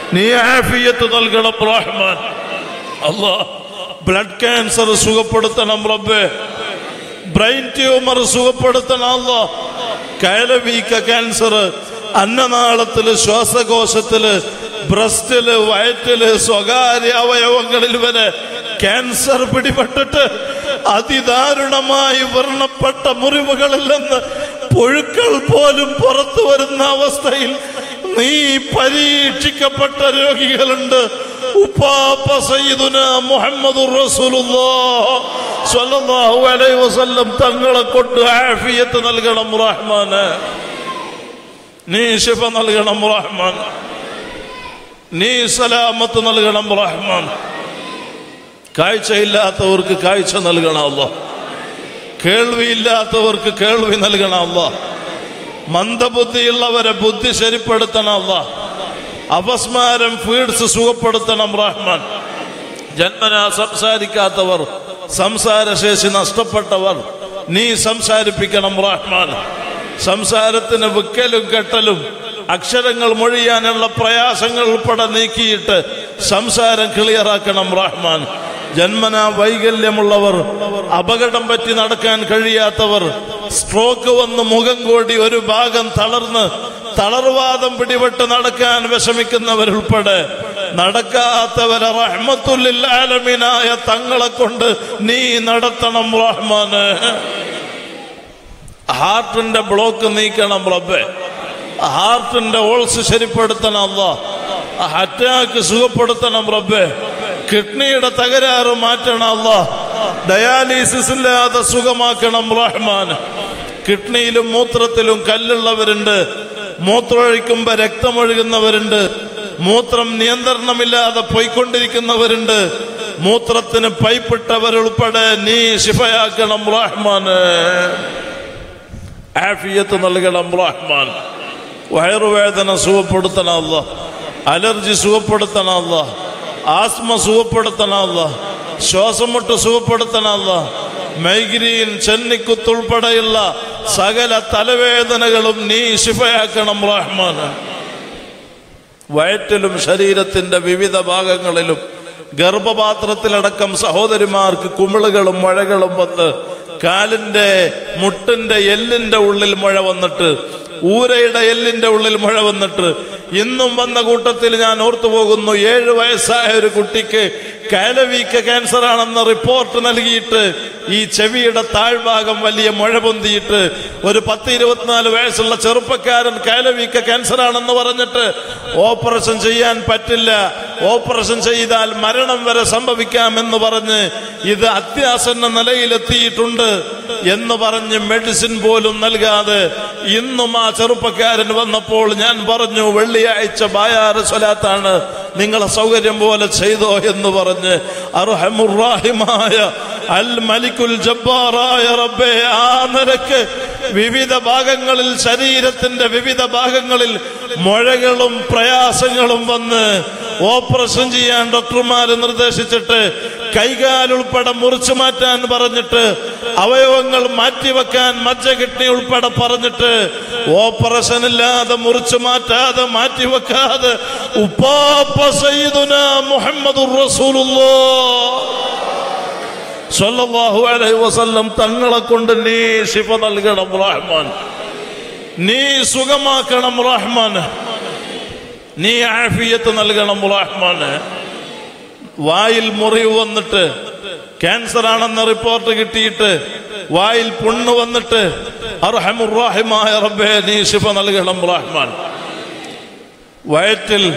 നീ ആഫിയത്ത് നൽകണം റഹ്മാൻ അല്ലാ ബ്ലഡ് ക്യാൻസർ സുഖപ്പെടുത്തണം റബ്ബേ ബ്രെയിൻ ട്യൂമർ സുഖപ്പെടുത്തണം അല്ലാ കയലവീക്ക ക്യാൻസർ അന്നനാളത്തില് ശ്വാസകോശത്തില് ബ്രസ്റ്റില് വയറ്റില് സ്വകാര്യ അവയവങ്ങളിൽ വരെ ക്യാൻസർ പിടിപെട്ടിട്ട് അതിദാരുണമായി വർണ്ണപ്പെട്ട മുറിവുകളിൽ നിന്ന് പുഴുക്കൾ പോലും പുറത്തു വരുന്ന അവസ്ഥയിൽ നീ പരീക്ഷിക്കപ്പെട്ട രോഗികളുണ്ട് ഉപ്പാപ്പ സയ്യിദുന മുഹമ്മദുർ റസൂലുള്ളാഹ് സ്വല്ലല്ലാഹു അലൈഹി വസല്ലം തങ്ങളെ കൊണ്ട് ആഫിയത്ത് നൽകണം റഹ്മാന് നീ ശിഫ നൽകണം റഹ്മാൻ നീ സലാമത്ത് നൽകണം റഹ്മാൻ കാഴ്ചയില്ലാത്തവർക്ക് കാഴ്ച നൽകണം അല്ല കേൾവിയില്ലാത്തവർക്ക് കേൾവി നൽകണം അല്ല മന്ദബുദ്ധിയുള്ളവരെ ബുദ്ധി ശരിപ്പെടുത്തണം അല്ല അപസ്മാരം ഫീഡ്സ് സുഖപ്പെടുത്തണം റഹ്മാൻ ജന്മനാ സംസാരിക്കാത്തവർ സംസാരശേഷി നഷ്ടപ്പെട്ടവർ നീ സംസാരിപ്പിക്കണം റഹ്മാൻ സംസാരത്തിന് വിക്കലും കെട്ടലും അക്ഷരങ്ങൾ മൊഴിയാനുള്ള പ്രയാസങ്ങൾ ഉൾപ്പെടെ നീക്കിയിട്ട് സംസാരം ക്ലിയറാക്കണം റഹ്മാൻ ജന്മനാ വൈകല്യമുള്ളവർ അപകടം പറ്റി നടക്കാൻ കഴിയാത്തവർ സ്ട്രോക്ക് വന്ന് മുഖം കൂടി ഒരു ഭാഗം തളർന്ന് തളർവാദം പിടിപെട്ട് നടക്കാൻ വിഷമിക്കുന്നവരുൾപ്പെടെ നടക്കാത്തവരെ റഹ്മത്തുല്ലിൽ ആലമീനായ തങ്ങളെ കൊണ്ട് നീ നടത്തണം റഹ്മാന് ഹാർട്ടിന്റെ ബ്ലോക്ക് നീക്കണം റബ്ബെ ഹാർട്ടിന്റെ ഓൾസ് ശരിപ്പെടുത്തണം അല്ല അറ്റാക്ക് സുഖപ്പെടുത്തണം റബ്ബെ കിഡ്നിയുടെ തകരാറ് മാറ്റണം അല്ല ഡയാലിസിസ് ഇല്ലാതെ സുഖമാക്കണം റഹ്മാൻ കിഡ്നിയിലും മൂത്രത്തിലും കല്ലുള്ളവരുണ്ട് മൂത്രമൊഴിക്കുമ്പോ രക്തമൊഴുകുന്നവരുണ്ട് മൂത്രം നിയന്ത്രണമില്ലാതെ പോയിക്കൊണ്ടിരിക്കുന്നവരുണ്ട് മൂത്രത്തിന് പൈപ്പിട്ടവരുൾപ്പെടെ നീ ശിഫയാക്കണം റഹ്മാന് ആഫിയത്ത് നൽകണം റഹ്മാൻ വയറുവേദന സുഖപ്പെടുത്തണം അല്ല അലർജി സുഖപ്പെടുത്തണം അല്ല ആസ്മ സുഖപ്പെടുത്തണം അല്ല ശ്വാസം മുട്ട് സുഖപ്പെടുത്തണം അല്ല മൈഗ്രീൻ ചെന്നിക്കുത്തുൾപ്പെടെയുള്ള സകല തലവേദനകളും നീ ശിഫയാക്കണം റഹ്മാൻ വയറ്റിലും ശരീരത്തിന്റെ വിവിധ ഭാഗങ്ങളിലും ഗർഭപാത്രത്തിലടക്കം സഹോദരിമാർക്ക് കുമിളുകളും മഴകളും വന്ന് കാലിന്റെ മുട്ടിന്റെ എല്ലിന്റെ ഉള്ളിൽ മഴ വന്നിട്ട് ഊരയുടെ എല്ലിന്റെ ഉള്ളിൽ മഴ വന്നിട്ട് ഇന്നും വന്ന കൂട്ടത്തിൽ ഞാൻ ഓർത്തു പോകുന്നു ഏഴ് വയസ്സായ ഒരു കുട്ടിക്ക് കാലവീക്ക ക്യാൻസർ ആണെന്ന് റിപ്പോർട്ട് നൽകിയിട്ട് ഈ ചെവിയുടെ താഴ്ഭാഗം വലിയ മുഴ പൊന്തിയിട്ട് ഒരു പത്ത് ഇരുപത്തിനാല് വയസ്സുള്ള ചെറുപ്പക്കാരൻ കാലവീക്ക ക്യാൻസർ ആണെന്ന് പറഞ്ഞിട്ട് ഓപ്പറേഷൻ ചെയ്യാൻ പറ്റില്ല ഓപ്പറേഷൻ ചെയ്താൽ മരണം വരെ സംഭവിക്കാമെന്ന് പറഞ്ഞ് ഇത് അത്യാസന്ന നിലയിലെത്തിയിട്ടുണ്ട് എന്ന് പറഞ്ഞ് മെഡിസിൻ പോലും നൽകാതെ ഇന്നും ആ ചെറുപ്പക്കാരൻ വന്നപ്പോൾ ഞാൻ പറഞ്ഞു വെള്ളിയാഴ്ച ബായാറ് സ്വലാത്താണ് നിങ്ങളെ സൗകര്യം പോലെ ചെയ്തോ എന്ന് പറഞ്ഞ് അർഹമുറാഹിമായ അൽ മലിക്കുൽ ജബ്ബാറായ റബ്ബേ ആ നിരക്ക് വിവിധ ഭാഗങ്ങളിൽ ശരീരത്തിന്റെ വിവിധ ഭാഗങ്ങളിൽ മുഴകളും പ്രയാസങ്ങളും വന്ന് ഓപ്പറേഷൻ ചെയ്യാൻ ഡോക്ടർമാർ നിർദ്ദേശിച്ചിട്ട് കൈകാലുൾപ്പെടെ മുറിച്ചു മാറ്റാൻ പറഞ്ഞിട്ട് അവയവങ്ങൾ മാറ്റിവെക്കാൻ മജ്ജ കിഡ്നി ഉൾപ്പെടെ പറഞ്ഞിട്ട് ഓപ്പറേഷൻ ഇല്ലാതെ മുറിച്ചു മാറ്റാതെ മാറ്റിവെക്കാതെ ഉപ്പാപ്പ സയ്യിദുന മുഹമ്മദുർ റസൂലുള്ളാഹ് സല്ലല്ലാഹു അലൈഹി വസല്ലം തങ്ങളെ കൊണ്ട് നീ ശിഫ നൽകണം റഹ്മാൻ നീ സുഖമാക്കണം റഹ്മാൻ നീ ആഫിയത്ത് നൽകണം റഹ്മാൻ വായിൽ മുറിവ് വന്നിട്ട് ക്യാൻസർ ആണെന്ന റിപ്പോർട്ട് കിട്ടിയിട്ട് വായിൽ പുണ്ണ് വന്നിട്ട് അർഹമുറാഹിമായ റബ്ബേ നീ ശിഫ നൽകണം റഹ്മാൻ വയറ്റിൽ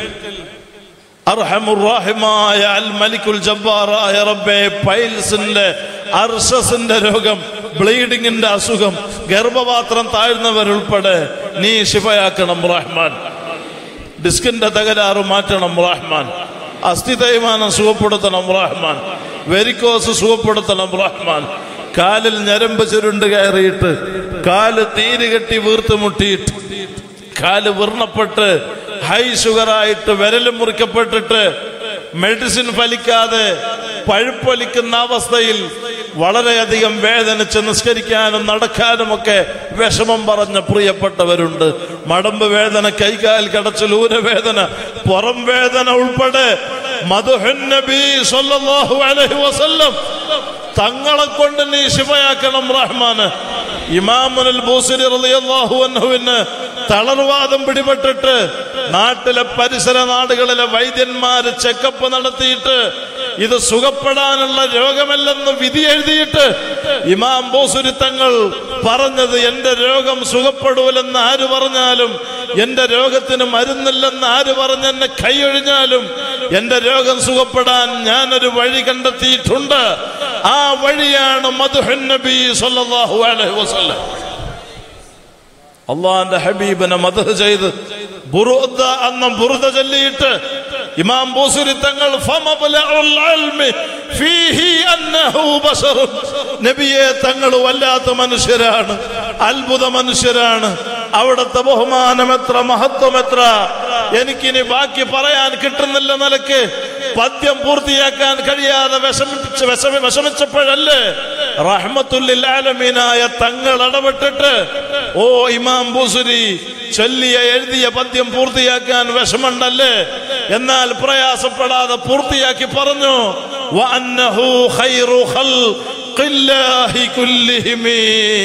അർഹമുറാഹിമായ അൽ മലിക്കുൽ ജബ്ബാറായ റബ്ബെ പൈൽസിന്റെ അർഷസിന്റെ രോഗം ബ്ലീഡിങ്ങിന്റെ അസുഖം ഗർഭപാത്രം താഴ്ന്നവരുൾപ്പെടെ നീ ശിഫയാക്കണം റഹ്മാൻ ഡിസ്കിന്റെ തകരാറ് മാറ്റണം റഹ്മാൻ അസ്ഥി തേയ്മാനം സുഖപ്പെടുത്തണം റഹ്മാൻ വെരിക്കോസ് സുഖപ്പെടുത്തണം റഹ്മാൻ കാലിൽ ഞരമ്പ് ചുരുണ്ട് കയറിയിട്ട് കാല് തീര് കെട്ടി വീർത്ത് മുട്ടിയിട്ട് കാല് വിർണപ്പെട്ട് ഹൈ ഷുഗറായിട്ട് വിരലും മുറിക്കപ്പെട്ടിട്ട് മെഡിസിൻ ഫലിക്കാതെ പഴുപ്പൊലിക്കുന്ന അവസ്ഥയിൽ വളരെയധികം വേദനിച്ച് നിസ്കരിക്കാനും നടക്കാനുമൊക്കെ വിഷമം പറഞ്ഞ പ്രിയപ്പെട്ടവരുണ്ട് മടമ്പ് വേദന കൈകാൽ കടച്ചൽ ഊരവേദന പുറം വേദന ഉൾപ്പെടെ മധുഹൻ നബി സല്ലല്ലാഹു അലൈഹി വസല്ലം തങ്ങളെ കൊണ്ട് നീ ശിവയാക്കണം റഹ്മാന് ഇമാമുൽ ബൂസരി റളിയല്ലാഹു അൻഹുവിന് തളർവാദം പിടിപെട്ടിട്ട് നാട്ടിലെ പരിസര നാടുകളിലെ വൈദ്യന്മാര് ചെക്കപ്പ് നടത്തിയിട്ട് ഇത് സുഖപ്പെടാനുള്ള രോഗമല്ലെന്ന് വിധി എഴുതിയിട്ട് ഇമാം ബോസുരി തങ്ങൾ പറഞ്ഞത് എന്റെ രോഗം സുഖപ്പെടൂലെന്ന് ആര് പറഞ്ഞാലും എന്റെ രോഗത്തിന് മരുന്നില്ലെന്ന് ആര് പറഞ്ഞെന്നെ കൈയൊഴിഞ്ഞാലും എന്റെ രോഗം സുഖപ്പെടാൻ ഞാനൊരു വഴി കണ്ടെത്തിയിട്ടുണ്ട് ആ വഴിയാണ് മധുഹൻ നബി സല്ലല്ലാഹു അലൈഹി വസല്ലം അള്ളാന്റെ ഹബീബിനെ മദഹ് ചെയ്ത് ബുറുദ എന്ന ബുറുദ ചൊല്ലിയിട്ട് ഇമാം ബൂസുരി തങ്ങൾ ഫമബ്ലഉൽ ഇൽമി ഫീഹി അന്നഹു ബശറുൻ നബിയെ തങ്ങൾ വല്ലാത്ത മനുഷ്യരാണ് അത്ഭുത മനുഷ്യരാണ് അവിടുത്തെ ബഹുമാനം എത്ര മഹത്വം എത്ര എനിക്കിനി ബാക്കി പറയാൻ കിട്ടുന്നില്ല നിലക്ക് പദ്യം പൂർത്തിയാക്കാൻ കഴിയാതെ വിഷമിച്ച് വിഷമി വിഷമിച്ചപ്പോഴല്ലേ റഹ്മത്തുല്ലിൽ ആലമീനായ തങ്ങൾ ഇടപെട്ടിട്ട് ഓ ഇമാം ബൂസുരി ചൊല്ലിയ എഴുതിയ പദ്യം പൂർത്തിയാക്കാൻ വിഷമുണ്ടല്ലേ എന്നാൽ പ്രയാസപ്പെടാതെ പൂർത്തിയാക്കി പറഞ്ഞു വഅന്നഹു ഖൈറു ഖൽഖില്ലാഹി കുല്ലിഹിമി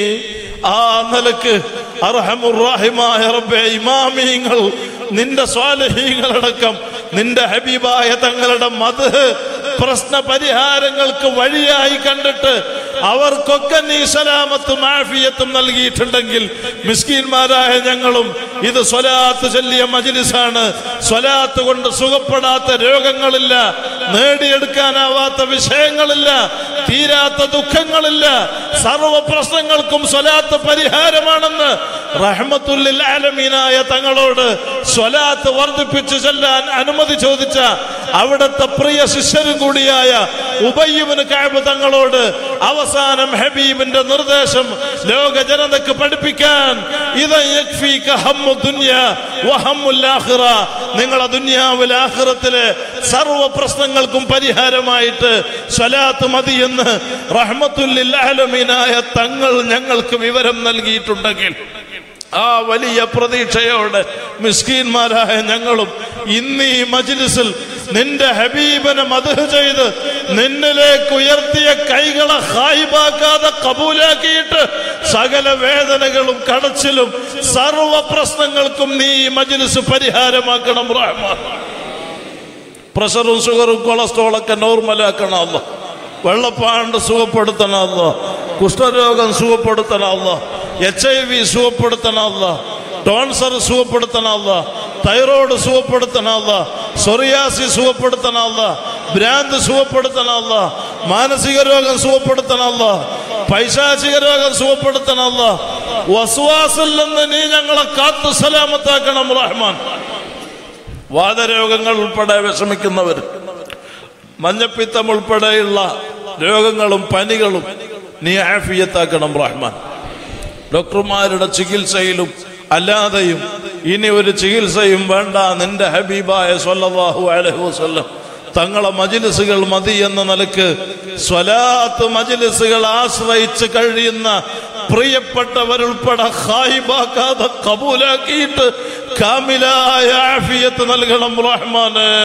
ആ നിലക്ക് അർഹമുറാഹിമായ റബ്ബെ ഇമാമീങ്ങൾ നിന്റെ സ്വാലഹീങ്ങളടക്കം നിന്റെ ഹബീബായ തങ്ങളുടെ മത് പ്രശ്ന പരിഹാരങ്ങൾക്ക് വഴിയായി കണ്ടിട്ട് അവർക്കൊക്കെ നീ സലാമത്തും ആഫിയത്തും നൽകിയിട്ടുണ്ടെങ്കിൽ മിസ്കീന്മാരായ ഞങ്ങളും ഇത് സ്വലാത്ത് ചൊല്ലിയ മജിലിസാണ് സ്വലാത്ത് കൊണ്ട് സുഖപ്പെടാത്ത രോഗങ്ങളില്ല നേടിയെടുക്കാനാവാത്ത വിഷയങ്ങളില്ല തീരാത്ത ദുഃഖങ്ങളില്ല സർവ പ്രശ്നങ്ങൾക്കും സ്വലാത്ത് പരിഹാരമാണെന്ന് റഹ്മത്തുല്ലിൽ ആലമീനായ തങ്ങളോട് സ്വലാത്ത് വർദ്ധിപ്പിച്ചു ചെല്ലാൻ അനുമതി ചോദിച്ച അവിടുത്തെ പ്രിയ ശിഷ്യരും കൂടിയായ ഉബയ്യബിന് കാബ് തങ്ങളോട് അവസാനം ഹബീബിന്റെ നിർദ്ദേശം ലോക ജനതക്ക് പഠിപ്പിക്കാൻ ഇത് യക്ഫീക ഹമ്മു ദുനിയ വഹമ്മുൽ ആഖിറ. നിങ്ങളെ ദുനിയാവിൽ ആഖിറത്തിലെ സർവ പ്രശ്നങ്ങൾക്കും പരിഹാരമായിട്ട് സ്വലാത്ത് മതി എന്ന് റഹ്മത്തുല്ലിൽ ആലമീനായ തങ്ങൾ ഞങ്ങൾക്ക് വിവരം നൽകിയിട്ടുണ്ടെങ്കിൽ ആ വലിയ പ്രതീക്ഷയോടെ മിസ്കീന്മാരായ ഞങ്ങളും ഇന്ന് ഈ മജ്ലിസിൽ നിന്റെ ഹബീബനെ മധു ചെയ്ത് നിന്നിലേക്ക് ഉയർത്തിയ കൈകളെ ഹായിബാക്കാതെ കബൂലാക്കിയിട്ട് സകല വേദനകളും കടച്ചിലും സർവ പ്രശ്നങ്ങൾക്കും നീ ഈ മജ്ലിസ് പരിഹാരമാക്കണം റഹ്മാൻ പ്രഷറും ഷുഗറും കൊളസ്ട്രോളൊക്കെ നോർമലാക്കണമല്ലോ വെള്ളപ്പാണ്ട് സുഖപ്പെടുത്തണമല്ലോ കുഷ്ഠരോഗം സുഖപ്പെടുത്തണമല്ലോ എച്ച് ഐ വി സുഖപ്പെടുത്തണമല്ലോ ടോൺസർ സുഖപ്പെടുത്തണമല്ലോ തൈറോയ്ഡ് സുഖപ്പെടുത്തണമല്ലോ സൊറിയാസി സുഖപ്പെടുത്തണമല്ലോ ഭ്രാന്ത് സുഖപ്പെടുത്തണമല്ലോ മാനസിക രോഗം സുഖപ്പെടുത്തണമല്ലോ പൈശാചിക രോഗം സുഖപ്പെടുത്തണമല്ലോ വസുവാസിൽ നിന്ന് നീ ഞങ്ങളെ കാത്തു സലാമത്താക്കണം റഹ്മാൻ വാദരോഗങ്ങൾ ഉൾപ്പെടെ വിഷമിക്കുന്നവർ മഞ്ഞപ്പിത്തം ഉൾപ്പെടെയുള്ള രോഗങ്ങളും പനികളും നീ ആഫിയത്താക്കണം റഹ്മാൻ ഡോക്ടർമാരുടെ ചികിത്സയിലും അല്ലാതെയും ഇനി ഒരു ചികിത്സയും വേണ്ട നിന്റെ ഹബീബായ സ്വല്ലല്ലാഹു അലൈഹി വസല്ലം തങ്ങളെ മജിലിസുകൾ മതി എന്ന നിലക്ക് സ്വലാത്ത് മജിലിസുകൾ ആശ്രയിച്ച് കഴിയുന്ന പ്രിയപ്പെട്ടവരുൾപ്പെടെ ഹായിബാക്കാതെ കബൂലാക്കിയിട്ട് കാമിലായ ആഫിയത്ത് നൽകണം റഹ്മാന്